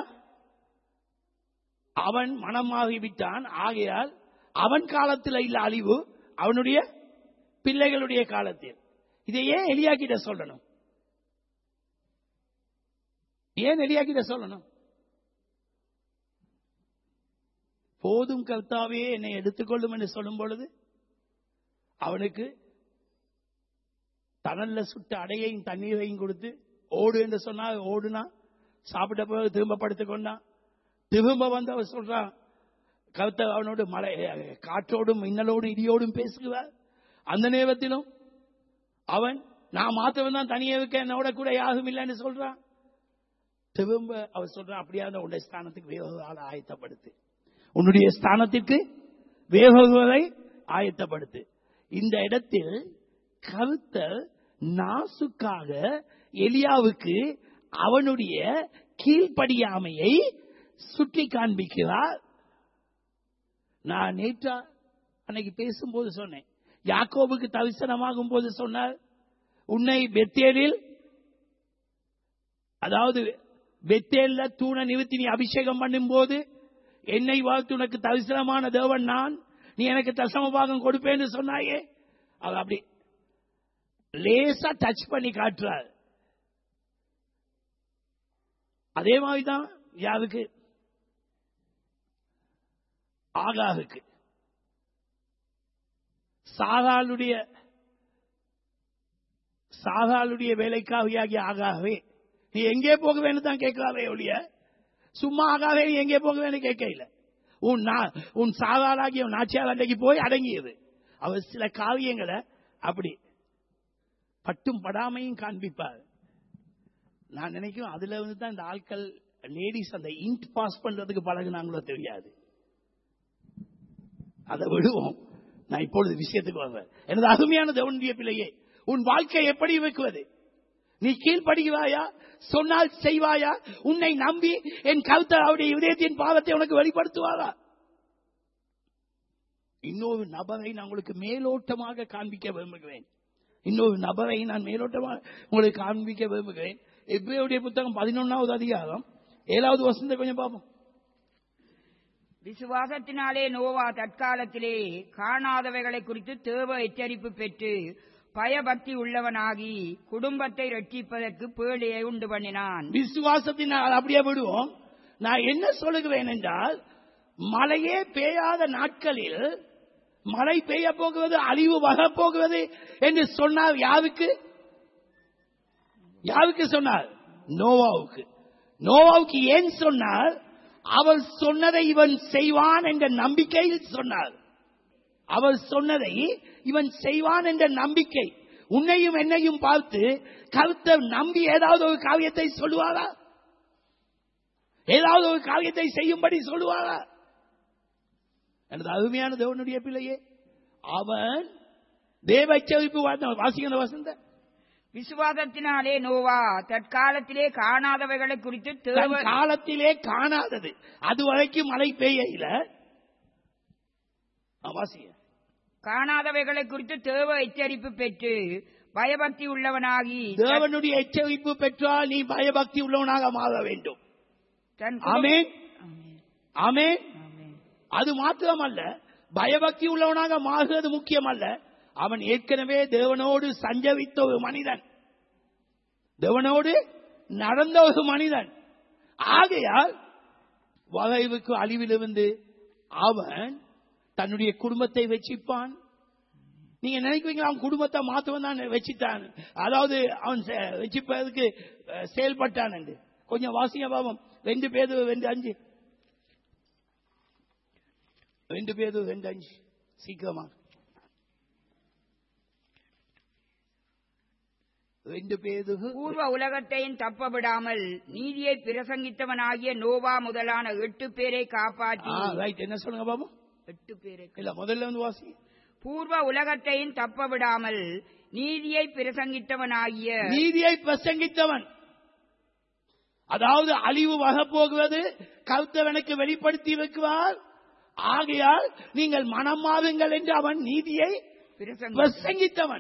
அவன் மனமாகிவிட்டான் ஆகையால் அவன் காலத்தில் இல்ல அழிவு அவனுடைய பிள்ளைகளுடைய காலத்தில் இதை ஏன் எலியா கிட்ட சொல்லணும் ஏன் எலியா கிட்ட சொல்லணும் போதும் கர்த்தாவே என்னை எடுத்துக்கொள்ளும் என்று சொல்லும் பொழுது அவனுக்கு தனல்ல சுட்ட அடையையும் தண்ணீரையும் கொடுத்து ஓடு என்று சொன்னா ஓடுனா சாப்பிட்ட பிறகு திரும்ப படுத்துக் கொண்டான் திரும்ப வந்து அவர் சொல்றான் கருத்த அவனோடு மலை காற்றோடும் மின்னலோடும் இடியோடும் பேசுகிறார் அந்த நேரத்திலும் அவன் நான் மாத்தவன் தான் தனியே இருக்க என்னோட கூட யாரும் இல்லைன்னு சொல்றான் திரும்ப அவர் சொல்றான் அப்படியா இருந்தா உன்னுடைய ஸ்தானத்துக்கு வேறொரு ஆளை ஆயத்தப்படுத்து உன்னுடைய ஸ்தானத்திற்கு வேறொருவரை ஆயத்தப்படுத்து இந்த இடத்தில் கருத்தர் நாசுக்காக எலியாவுக்கு அவனுடைய கீழ்ப்படியாமையை சுட்டி காண்பிக்கிறார் நான் நேற்றா அன்னைக்கு பேசும்போது சொன்னேன் யாக்கோபுக்கு தரிசனமாகும் போது சொன்னார் உன்னை பெத்தேலில் அதாவது பெத்தேல்ல தூண நிறுத்தி நீ அபிஷேகம் பண்ணும் போது என்னை வாழ்த்து உனக்கு தரிசனமான தேவன் நான் நீ எனக்கு தசமபாகம் கொடுப்பேன்னு சொன்னாயே அவ அப்படி லேசா டச் பண்ணி காட்டுறார் அதே மாதிரிதான் யாருக்கு ஆகாவுக்கு சாகாளுடைய சாகாளுடைய வேலைக்காகிய ஆகாவே நீ எங்கே போக வேணும் தான் கேட்கலாவே ஒழிய சும்மா ஆகாவே நீ எங்கே போக வேணும் கேட்க இல்ல உன் நா- உன் சாதாளாகிய உன் நாச்சியார் அன்றைக்கு போய் அடங்கியது அவர் சில காவியங்களை அப்படி பட்டும் படாமையும் காண்பிப்பார் நான் நினைக்கிறேன் அதுல வந்து தான் இந்த ஆட்கள் லேடிஸ் அந்த இன்ட் பாஸ் பண்றதுக்கு பழகுனாங்களோ தெரியாது அதை விடுவோம் நான் இப்பொழுது விஷயத்துக்கு வர்றேன் எனது அருமையான தேவனுடைய பிள்ளையே உன் வாழ்க்கை எப்படி வைக்குவது நீ கீழ்ப்படுகிறாயா சொன்னால் செய்வாயா உன்னை நம்பி என் கருத்தர் அவருடைய இதயத்தின் பாவத்தை உனக்கு வெளிப்படுத்துவாரா இன்னொரு நபரை நான் உங்களுக்கு மேலோட்டமாக காண்பிக்க விரும்புகிறேன் இன்னொரு நபரை நான் மேலோட்டமாக உங்களுக்கு காண்பிக்க விரும்புகிறேன் எப்ரேயுடைய புத்தகம் பதினொன்னாவது அதிகாரம் ஏழாவது வசனத்தை கொஞ்சம் பார்ப்போம் விசுவாசத்தினாலே நோவா தற்காலத்திலே காணாதவைகளை குறித்து தேவ எச்சரிப்பு பெற்று பயபக்தி உள்ளவனாகி குடும்பத்தை ரட்சிப்பதற்கு பேழையை உண்டு பண்ணினான் விசுவாசத்தினால் அப்படியே விடுவோம் நான் என்ன சொல்லுகிறேன் என்றால் மழையே பெய்யாத நாட்களில் மழை பெய்ய போகிறது அழிவு வர போகிறது என்று சொன்னார் யாருக்கு யாருக்கு சொன்னார் நோவாவுக்கு நோவாவுக்கு ஏன் சொன்னார் அவள் சொன்னதை இவன் செய்வான் என்ற நம்பிக்கையில் சொன்னார் அவள் சொன்னதை இவன் செய்வான் என்ற நம்பிக்கை உன்னையும் என்னையும் பார்த்து கருத்தை நம்பி ஏதாவது ஒரு காவியத்தை சொல்லுவாரா ஏதாவது ஒரு காவியத்தை செய்யும்படி சொல்லுவாரா எனது அருமையான தேவனுடைய பிள்ளையே அவன் தேவ எச்சரிப்பு வாசிக்கிற வசந்த விசுவாசத்தினாலே நோவா தற்காலத்திலே காணாதவைகளை குறித்து தேவ தன் காலத்திலே காணாதது அது வரைக்கும் மழை பெய்யல வாசிய காணாதவைகளை குறித்து தேவ எச்சரிப்பு பெற்று பயபக்தி உள்ளவனாகி தேவனுடைய எச்சரிப்பு பெற்றால் நீ பயபக்தி உள்ளவனாக மாற வேண்டும் தன் குடும்ப- ஆமென் ஆமென். ஆமென் ஆமென். அது மாத்திரமல்ல பயபக்தி உள்ளவனாக மாறுவது முக்கியமல்ல அவன் ஏற்கனவே தேவனோடு சஞ்சரித்த ஒரு மனிதன் தேவனோடு நடந்த ஒரு மனிதன் ஆகையால் வகைவுக்கு அழிவிலிருந்து அவன் தன்னுடைய குடும்பத்தை வச்சிப்பான் நீங்க நினைக்கிறீங்க அவன் குடும்பத்தை மாத்தவன் தான் வச்சிட்டான் அதாவது அவன் செ- வச்சிப்பதற்கு அஹ், செயல்பட்டான் என்று கொஞ்சம் வாசிங்க பாவம் ரெண்டு பேர் ரெண்டு அஞ்சு ரெண்டு பேர் ரெண்டு அஞ்சு சீக்கிரமா ரெண்டு பேரு பூர்வ உலகத்தையும் தப்ப விடாமல் நீதியை பிரசங்கித்தவனாகிய நோவா முதலான எட்டு பேரை காப்பாற்றி ரைட் என்ன சொல்லுங்க பாபு எட்டு பேரை இல்ல முதல்ல வந்து வாசி பூர்வ உலகத்தையும் தப்ப விடாமல் நீதியை பிரசங்கித்தவனாகிய நீதியை பிரசங்கித்தவன் அதாவது அழிவு வகப்போகுவது கருத்தவனுக்கு வெளிப்படுத்தி வைக்குவார் ஆகையால் நீங்கள் மனம் மாறுங்கள் என்று அவன் நீதியை பிரசங்கி பிரசங்கித்தவன்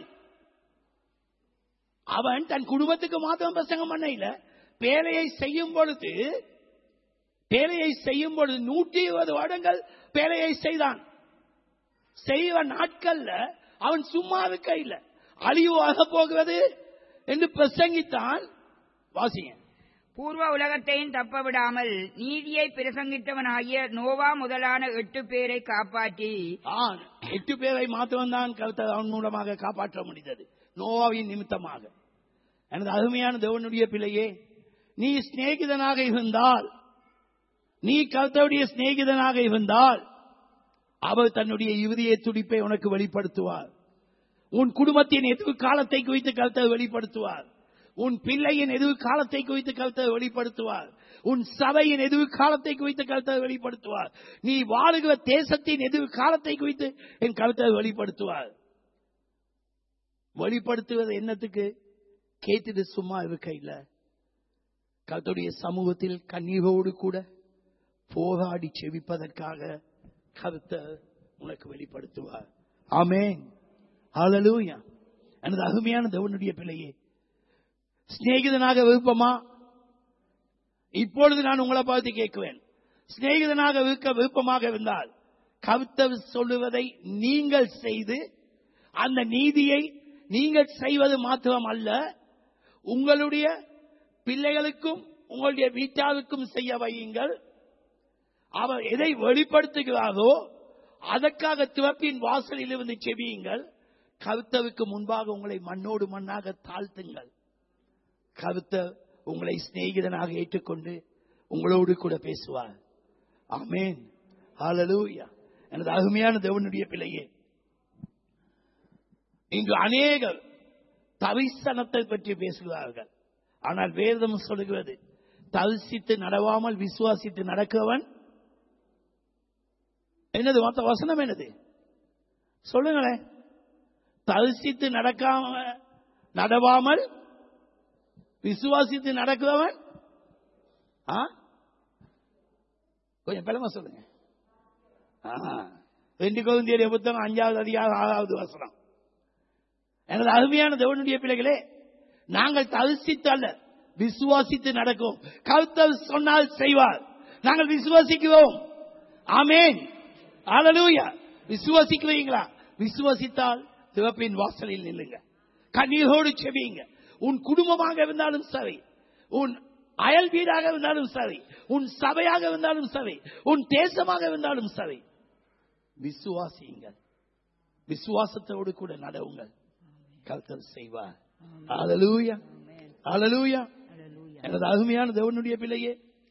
அவன் தன் குடும்பத்துக்கு மாத்திரம் பிரசங்கம் பண்ண இல்ல பேழையை செய்யும் பொழுது பேழையை செய்யும் பொழுது நூற்றி இருபது வருடங்கள் பேழையை செய்தான் செய்வ நாட்கள்ல அவன் சும்மா இருக்க இல்ல அழிவாக போகிறது என்று பிரசங்கித்தான் வாசிங்க பூர்வ உலகத்தையும் தப்ப விடாமல் நீதியை பிரசங்கித்தவனாகிய நோவா முதலான எட்டு பேரை காப்பாற்றி ஆன் எட்டு பேரை மாத்திரம் தான் கருத்தை அவன் மூலமாக காப்பாற்ற முடிந்தது நோவாவின் நிமித்தமாக எனது அருமையான தேவனுடைய பிள்ளையே நீ சிநேகிதனாக இருந்தால் நீ கருத்தவுடைய சிநேகிதனாக இருந்தால் அவர் தன்னுடைய இறுதிய துடிப்பை உனக்கு வெளிப்படுத்துவார் உன் குடும்பத்தின் எதிர்காலத்தை குறித்து கருத்தை வெளிப்படுத்துவார் உன் பிள்ளையின் எதிர்காலத்தை குறித்து கருத்தை வெளிப்படுத்துவார் உன் சபையின் எதிர்காலத்தை குறித்து கருத்தை வெளிப்படுத்துவார் நீ வாழுகிற தேசத்தின் எதிர்காலத்தை குறித்து என் கருத்தை வெளிப்படுத்துவார் வெளிப்படுத்துவது என்னத்துக்கு கேட்டுட்டு சும்மா இருக்க இல்ல கர்த்தருடைய சமூகத்தில் கண்ணீரோடு கூட போராடி செவிப்பதற்காக கருத்தை உனக்கு வெளிப்படுத்துவார் ஆமென் ஹalleluya எனது அருமையான தேவனுடைய பிள்ளையே சிநேகிதனாக விருப்பமா இப்பொழுது நான் உங்களை பார்த்து கேட்குவேன் சிநேகிதனாக இருக்க விருப்பமாக இருந்தால் கருத்தர் சொல்லுவதை நீங்கள் செய்து அந்த நீதியை நீங்கள் செய்வது மாத்திரம் அல்ல உங்களுடைய பிள்ளைகளுக்கும் உங்களுடைய வீட்டாருக்கும் செய்ய வையுங்கள் அவர் எதை வெளிப்படுத்துகிறாரோ அதற்காக துவப்பின் வாசலில் இருந்து செவியுங்கள் கருத்தருக்கு முன்பாக உங்களை மண்ணோடு மண்ணாக தாழ்த்துங்கள் கருத்தர் உங்களை சிநேகிதனாக ஏற்றுக்கொண்டு உங்களோடு கூட பேசுவார் ஆமேன் ஹalleluya எனது அருமையான தேவனுடைய பிள்ளையே இன்று அநேகர் தரிசனத்தை பற்றி பேசுகிறார்கள் ஆனால் வேதம் சொல்லுகிறது தரிசித்து நடவாமல் விசுவாசித்து நடக்கவன் என்னது மொத்த வசனம் என்னது சொல்லுங்களேன் தரிசித்து நடக்காம நடவாமல் விசுவாசித்து நடக்கிறவன் ஆ? கொஞ்சம் பெருமை சொல்லுங்க ஆ. ரெண்டு குழந்தைய புத்தகம் அஞ்சாவது அதிகாரம் ஆறாவது வசனம் எனது அருமையான தேவனுடைய பிள்ளைகளே நாங்கள் தரிசித்து அல்ல விசுவாசித்து நடக்கும் கருத்தர் சொன்னால் செய்வார் நாங்கள் விசுவாசிக்கிறோம் ஆமேன் ஹalleluya விசுவாசிக்கிறீங்களா விசுவாசித்தால் சிவப்பின் வாசலில் நில்லுங்க கண்ணீரோடு செவியுங்க உன் குடும்பமாக இருந்தாலும் சரி உன் அயல் வீடாக இருந்தாலும் சரி உன் சபையாக இருந்தாலும் சரி உன் தேசமாக இருந்தாலும் சரி விசுவாசியுங்கள் விசுவாசத்தோடு கூட நடவுங்கள் கர்த்தர் செய்வார் ஹalleluya ஹalleluya எனது அருமையான தேவனுடைய பிள்ளையே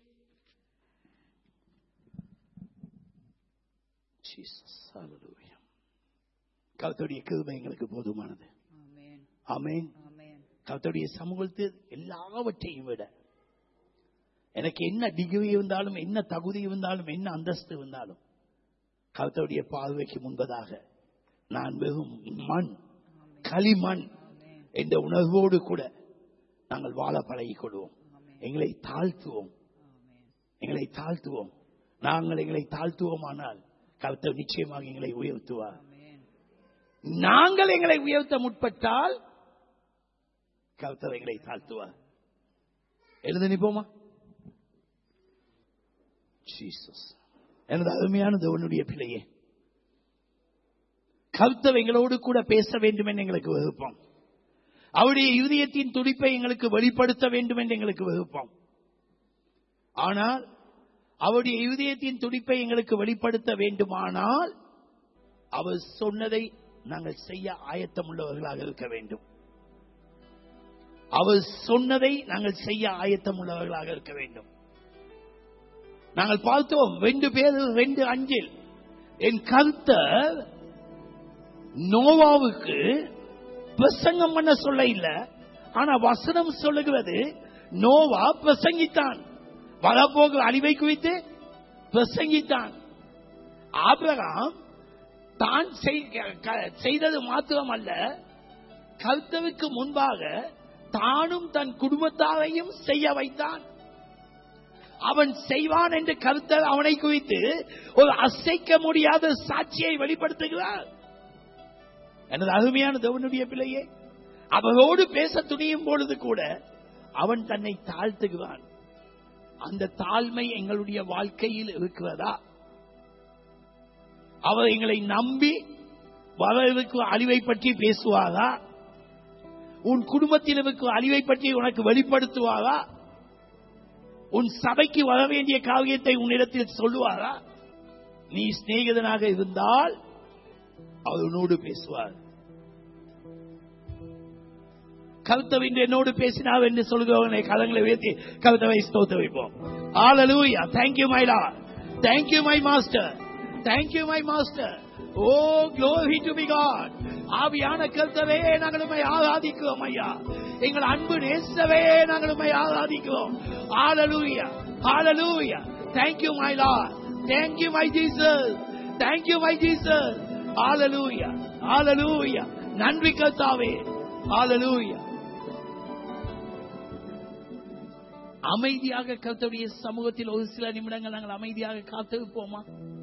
Jesus, hallelujah. கர்த்தருடைய கிருபை எங்களுக்கு போதுமானது ஆமென் ஆமென் ஆமென் கர்த்தருடைய சமூகத்தில் எல்லாவற்றையும் விட எனக்கு என்ன டிகிரி இருந்தாலும் என்ன தகுதி இருந்தாலும் என்ன அந்தஸ்து இருந்தாலும் கர்த்தருடைய பார்வைக்கு முன்பதாக நான் வெறும் மண் களிமண் என்ற உணர்வோடு கூட நாங்கள் வாழ பழகிக் கொள்வோம் எங்களை தாழ்த்துவோம் எங்களை தாழ்த்துவோம் நாங்கள் எங்களை தாழ்த்துவோமானால் கர்த்தர் நிச்சயமாக எங்களை உயர்த்துவார் நாங்கள் எங்களை உயர்த்த முற்பட்டால் கர்த்தர் எங்களை தாழ்த்துவார் எழுத நிப்போமா ஜீசஸ் எனது அருமையான தேவனுடைய பிள்ளையே கர்த்தர் எங்களோடு கூட பேச வேண்டும் என்று எங்களுக்கு விருப்பம் அவருடைய இருதயத்தின் துடிப்பை எங்களுக்கு வெளிப்படுத்த வேண்டும் என்று எங்களுக்கு விருப்பம் ஆனால் அவருடைய இருதயத்தின் துடிப்பை எங்களுக்கு வெளிப்படுத்த வேண்டுமானால் அவர் சொன்னதை நாங்கள் செய்ய ஆயத்தம் உள்ளவர்களாக இருக்க வேண்டும் அவர் சொன்னதை நாங்கள் செய்ய ஆயத்தம் உள்ளவர்களாக இருக்க வேண்டும் நாங்கள் பார்த்தோம் ரெண்டு பேர் ரெண்டு அஞ்சில் என் கருத்தர் நோவாவுக்கு பிரசங்கம் பண்ண சொல்ல இல்ல ஆனா வசனம் சொல்லுகிறது நோவா பிரசங்கித்தான் வரப்போகிற அழிவை குறித்து பிரசங்கித்தான் ஆபிரகாம் தான் செய்- க- செய்தது மாத்திரமல்ல கர்த்தருக்கு முன்பாக தானும் தன் குடும்பத்தாரையும் செய்ய வைத்தான் அவன் செய்வான் என்று கருத்தர் அவனை குறித்து ஒரு அசைக்க முடியாத சாட்சியை வெளிப்படுத்துகிறார் எனது அருமையான தேவனுடைய பிள்ளையே அவரோடு பேச துணியும் பொழுது கூட அவன் தன்னை தாழ்த்துகிறான் அந்த தாழ்மை எங்களுடைய வாழ்க்கையில் இருக்கிறதா அவர் எங்களை நம்பி வரவிருக்கும் அழிவை பற்றி பேசுவாரா உன் குடும்பத்தில் இருக்கும் அழிவை பற்றி உனக்கு வெளிப்படுத்துவாரா உன் சபைக்கு வர வேண்டிய காவியத்தை உன்னிடத்தில் சொல்லுவாரா நீ சிநேகிதனாக இருந்தால் அவர் உன்னோடு பேசுவார் கருத்தவின்று என்னோடு பேசினார் என்று சொல்கிறவனை கலங்களை உயர்த்தி கருத்தவை ஸ்தோத்த வைப்போம் Hallelujah. Thank you, my Lord. Thank you, my Master. Thank you, my Master. Oh, glory to be God. ஆவியான கருத்தவே நாங்கள் உண்மை ஆராதிக்கிறோம் ஐயா எங்கள் அன்பு நேசவே நாங்கள் உண்மை ஆராதிக்கிறோம் Hallelujah. Hallelujah. Thank you, my Lord. Thank you, my Jesus. Thank you, my Jesus. Hallelujah. Hallelujah. நன்றி கர்த்தாவே Hallelujah. அமைதியாக கர்த்தருடைய சமூகத்தில் ஒரு சில நிமிடங்கள் நாங்கள் அமைதியாக காத்திருப்போமா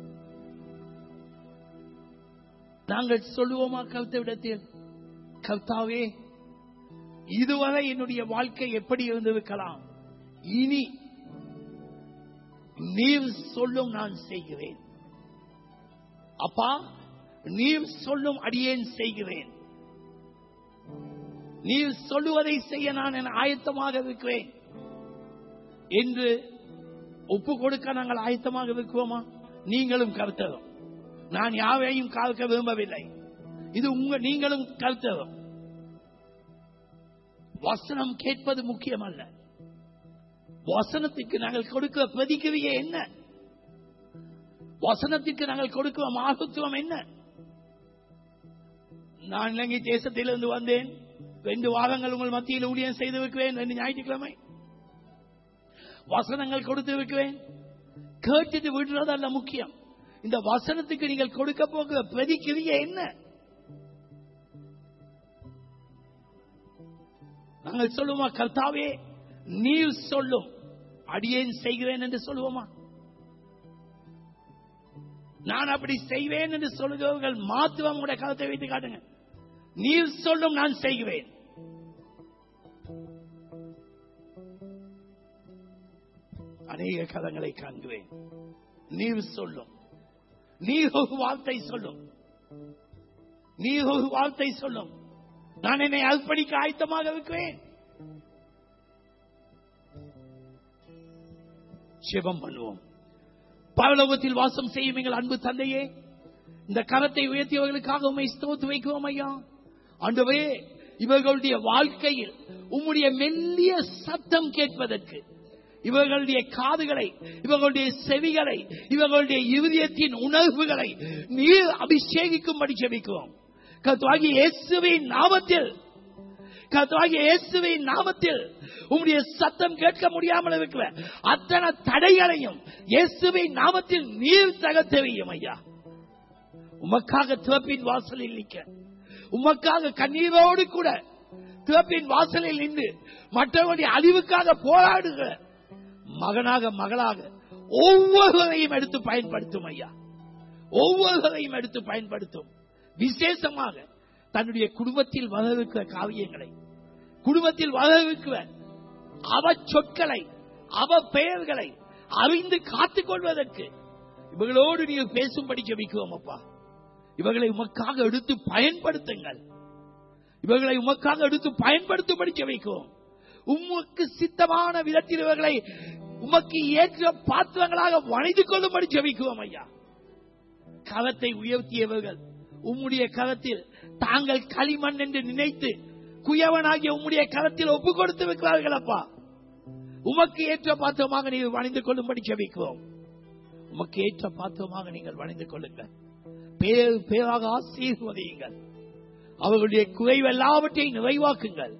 நாங்கள் சொல்லுவோமா கர்த்தவிடத்தில் கர்த்தாவே இதுவரை என்னுடைய வாழ்க்கை எப்படி இருந்திருக்கலாம் இனி நீர் சொல்லும் நான் செய்கிறேன் அப்பா நீர் சொல்லும் அடியேன் செய்கிறேன் நீர் சொல்லுவதை செய்ய நான் என் ஆயத்தமாக இருக்கிறேன் என்று ஒப்பு கொடுக்க நாங்கள் ஆயத்தமாக இருக்கிறோமா நீங்களும் கருத்தரும் நான் யாவையும் காக்க விரும்பவில்லை இது உங்க நீங்களும் கருத்தரும் வசனம் கேட்பது முக்கியமல்ல வசனத்துக்கு நாங்கள் கொடுக்கிற பிரதிக்கிரியை என்ன வசனத்துக்கு நாங்கள் கொடுக்கிற மகத்துவம் என்ன நான் இலங்கை தேசத்திலிருந்து வந்தேன் ரெண்டு வாரங்கள் உங்கள் மத்தியில் ஊழியம் செய்திருக்கிறேன் ரெண்டு ஞாயிற்றுக்கிழமை வசனங்கள் கொடுத்திருக்கிறேன் கேட்டுட்டு விடுறதல்ல முக்கியம் இந்த வசனத்துக்கு நீங்கள் கொடுக்க போகிற பிரதிக்கிரியை என்ன நாங்கள் சொல்லுவோமா கர்த்தாவே நீர் சொல்லும் அடியேன் செய்கிறேன் என்று சொல்லுவோமா நான் அப்படி செய்வேன் என்று சொல்லுகிறவர்கள் மாத்துவம் உடைய கருத்தை வைத்து காட்டுங்க நீர் சொல்லும் நான் செய்கிறேன் அநேக கதங்களை காண்கிறேன் நீர் சொல்லும் நீர் ஒரு வார்த்தை சொல்லும் நீர் ஒரு வார்த்தை சொல்லும் நான் என்னை அர்ப்பணிக்க ஆயத்தமாக இருக்கிறேன் சிவம் பண்ணுவோம் பரலோகத்தில் வாசம் செய்யும் எங்கள் அன்பு தந்தையே இந்த கரத்தை உயர்த்தியவர்களுக்காக உண்மை ஸ்தோத்து வைக்கிறோம் ஐயா ஆண்டவே இவர்களுடைய வாழ்க்கையில் உம்முடைய மெல்லிய சத்தம் கேட்பதற்கு இவர்களுடைய காதுகளை இவர்களுடைய செவிகளை இவர்களுடைய இருதயத்தின் உணர்வுகளை நீர் அபிஷேகிக்கும்படி ஜெபிக்கிறோம் கத்துவாகி இயேசுவின் நாமத்தில் கத்துவாகி இயேசுவின் நாமத்தில் உம்முடைய சத்தம் கேட்க முடியாமல் இருக்கிற அத்தனை தடைகளையும் இயேசுவின் நாமத்தில் நீர் தகத்தவையும் ஐயா உமக்காக திறப்பின் வாசலில் நிற்க உமக்காக கண்ணீரோடு கூட திறப்பின் வாசலில் நின்று மற்றவருடைய அழிவுக்காக போராடுகிற மகனாக மகளாக ஒவ்வொருவரையும் எடுத்து பயன்படுத்தும் ஐயா ஒவ்வொருவரையும் எடுத்து பயன்படுத்தும் விசேஷமாக தன்னுடைய குடும்பத்தில் வளர்க்கிற காவியங்களை குடும்பத்தில் வளர்க்கிற அவ சொற்களை அவ பெயர்களை அறிந்து காத்துக் கொள்வதற்கு இவர்களோடு நீர் பேசும்படி ஜெபிக்குவோம் அப்பா இவர்களை உமக்காக எடுத்து பயன்படுத்துங்கள் இவர்களை உமக்காக எடுத்து பயன்படுத்தும்படி ஜெபிக்குவோம் உமக்கு சித்தமான விதத்தில் இவர்களை உமக்கு ஏற்ற பாத்திரங்களாக வணைந்து கொள்ளும்படி ஜெபிக்குவோம் ஐயா கரத்தை உயர்த்தியவர்கள் உம்முடைய கரத்தில் தாங்கள் களிமண் என்று நினைத்து குயவனாகிய உம்முடைய கரத்தில் ஒப்பு கொடுத்து வைக்கிறார்கள் அப்பா உமக்கு ஏற்ற பாத்திரமாக நீங்கள் வணைந்து கொள்ளும்படி ஜெபிக்கிறோம் உமக்கு ஏற்ற பாத்திரமாக நீங்கள் வணைந்து கொள்ளுங்கள் பேர் பேராக ஆசீர்வதியுங்கள் அவர்களுடைய குறைவு எல்லாவற்றையும் நிறைவாக்குங்கள்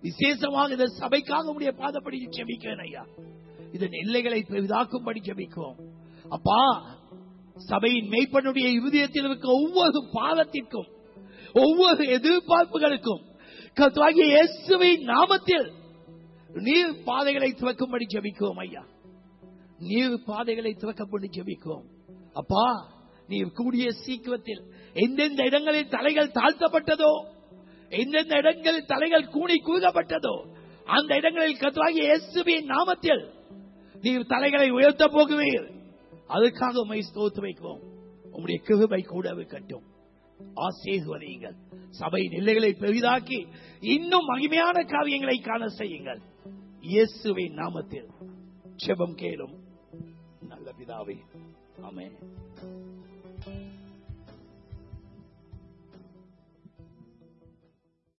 விசேஷமாக இந்த சபைக்காக உடைய பாதப்படி ஜெபிக்கிறேன் ஐயா இதன் எல்லைகளை பெரிதாக்கும்படி ஜெபிக்கிறோம் அப்பா சபையின் மெய்ப்பனுடைய இருதயத்தில் இருக்க ஒவ்வொரு பாதத்திற்கும் ஒவ்வொரு எதிர்பார்ப்புகளுக்கும் கர்த்தராகிய இயேசுவின் நாமத்தில் நீர் பாதைகளை துவக்கும்படி ஜெபிக்கிறோம் ஐயா நீர் பாதைகளை துவக்கப்பட்டு ஜெபிக்கிறோம் அப்பா நீர் கூடிய சீக்கிரத்தில் எந்தெந்த இடங்களில் தலைகள் தாழ்த்தப்பட்டதோ எந்தெந்த இடங்களில் தலைகள் கூணி கூறப்பட்டதோ அந்த இடங்களில் கத்துவாகிய இயேசுவின் நாமத்தில் நீர் தலைகளை உயர்த்த போகுவீர் அதுக்காக உண்மை ஸ்தோத்து வைக்கிறோம் உம்முடைய கிருபை கூட இருக்கட்டும் ஆசீர்வதியுங்கள் சபை நிலைகளை பெரிதாக்கி இன்னும் மகிமையான காரியங்களை காண செய்யுங்கள் இயேசுவின் நாமத்தில் செபம் கேளும் நல்ல பிதாவே ஆமென்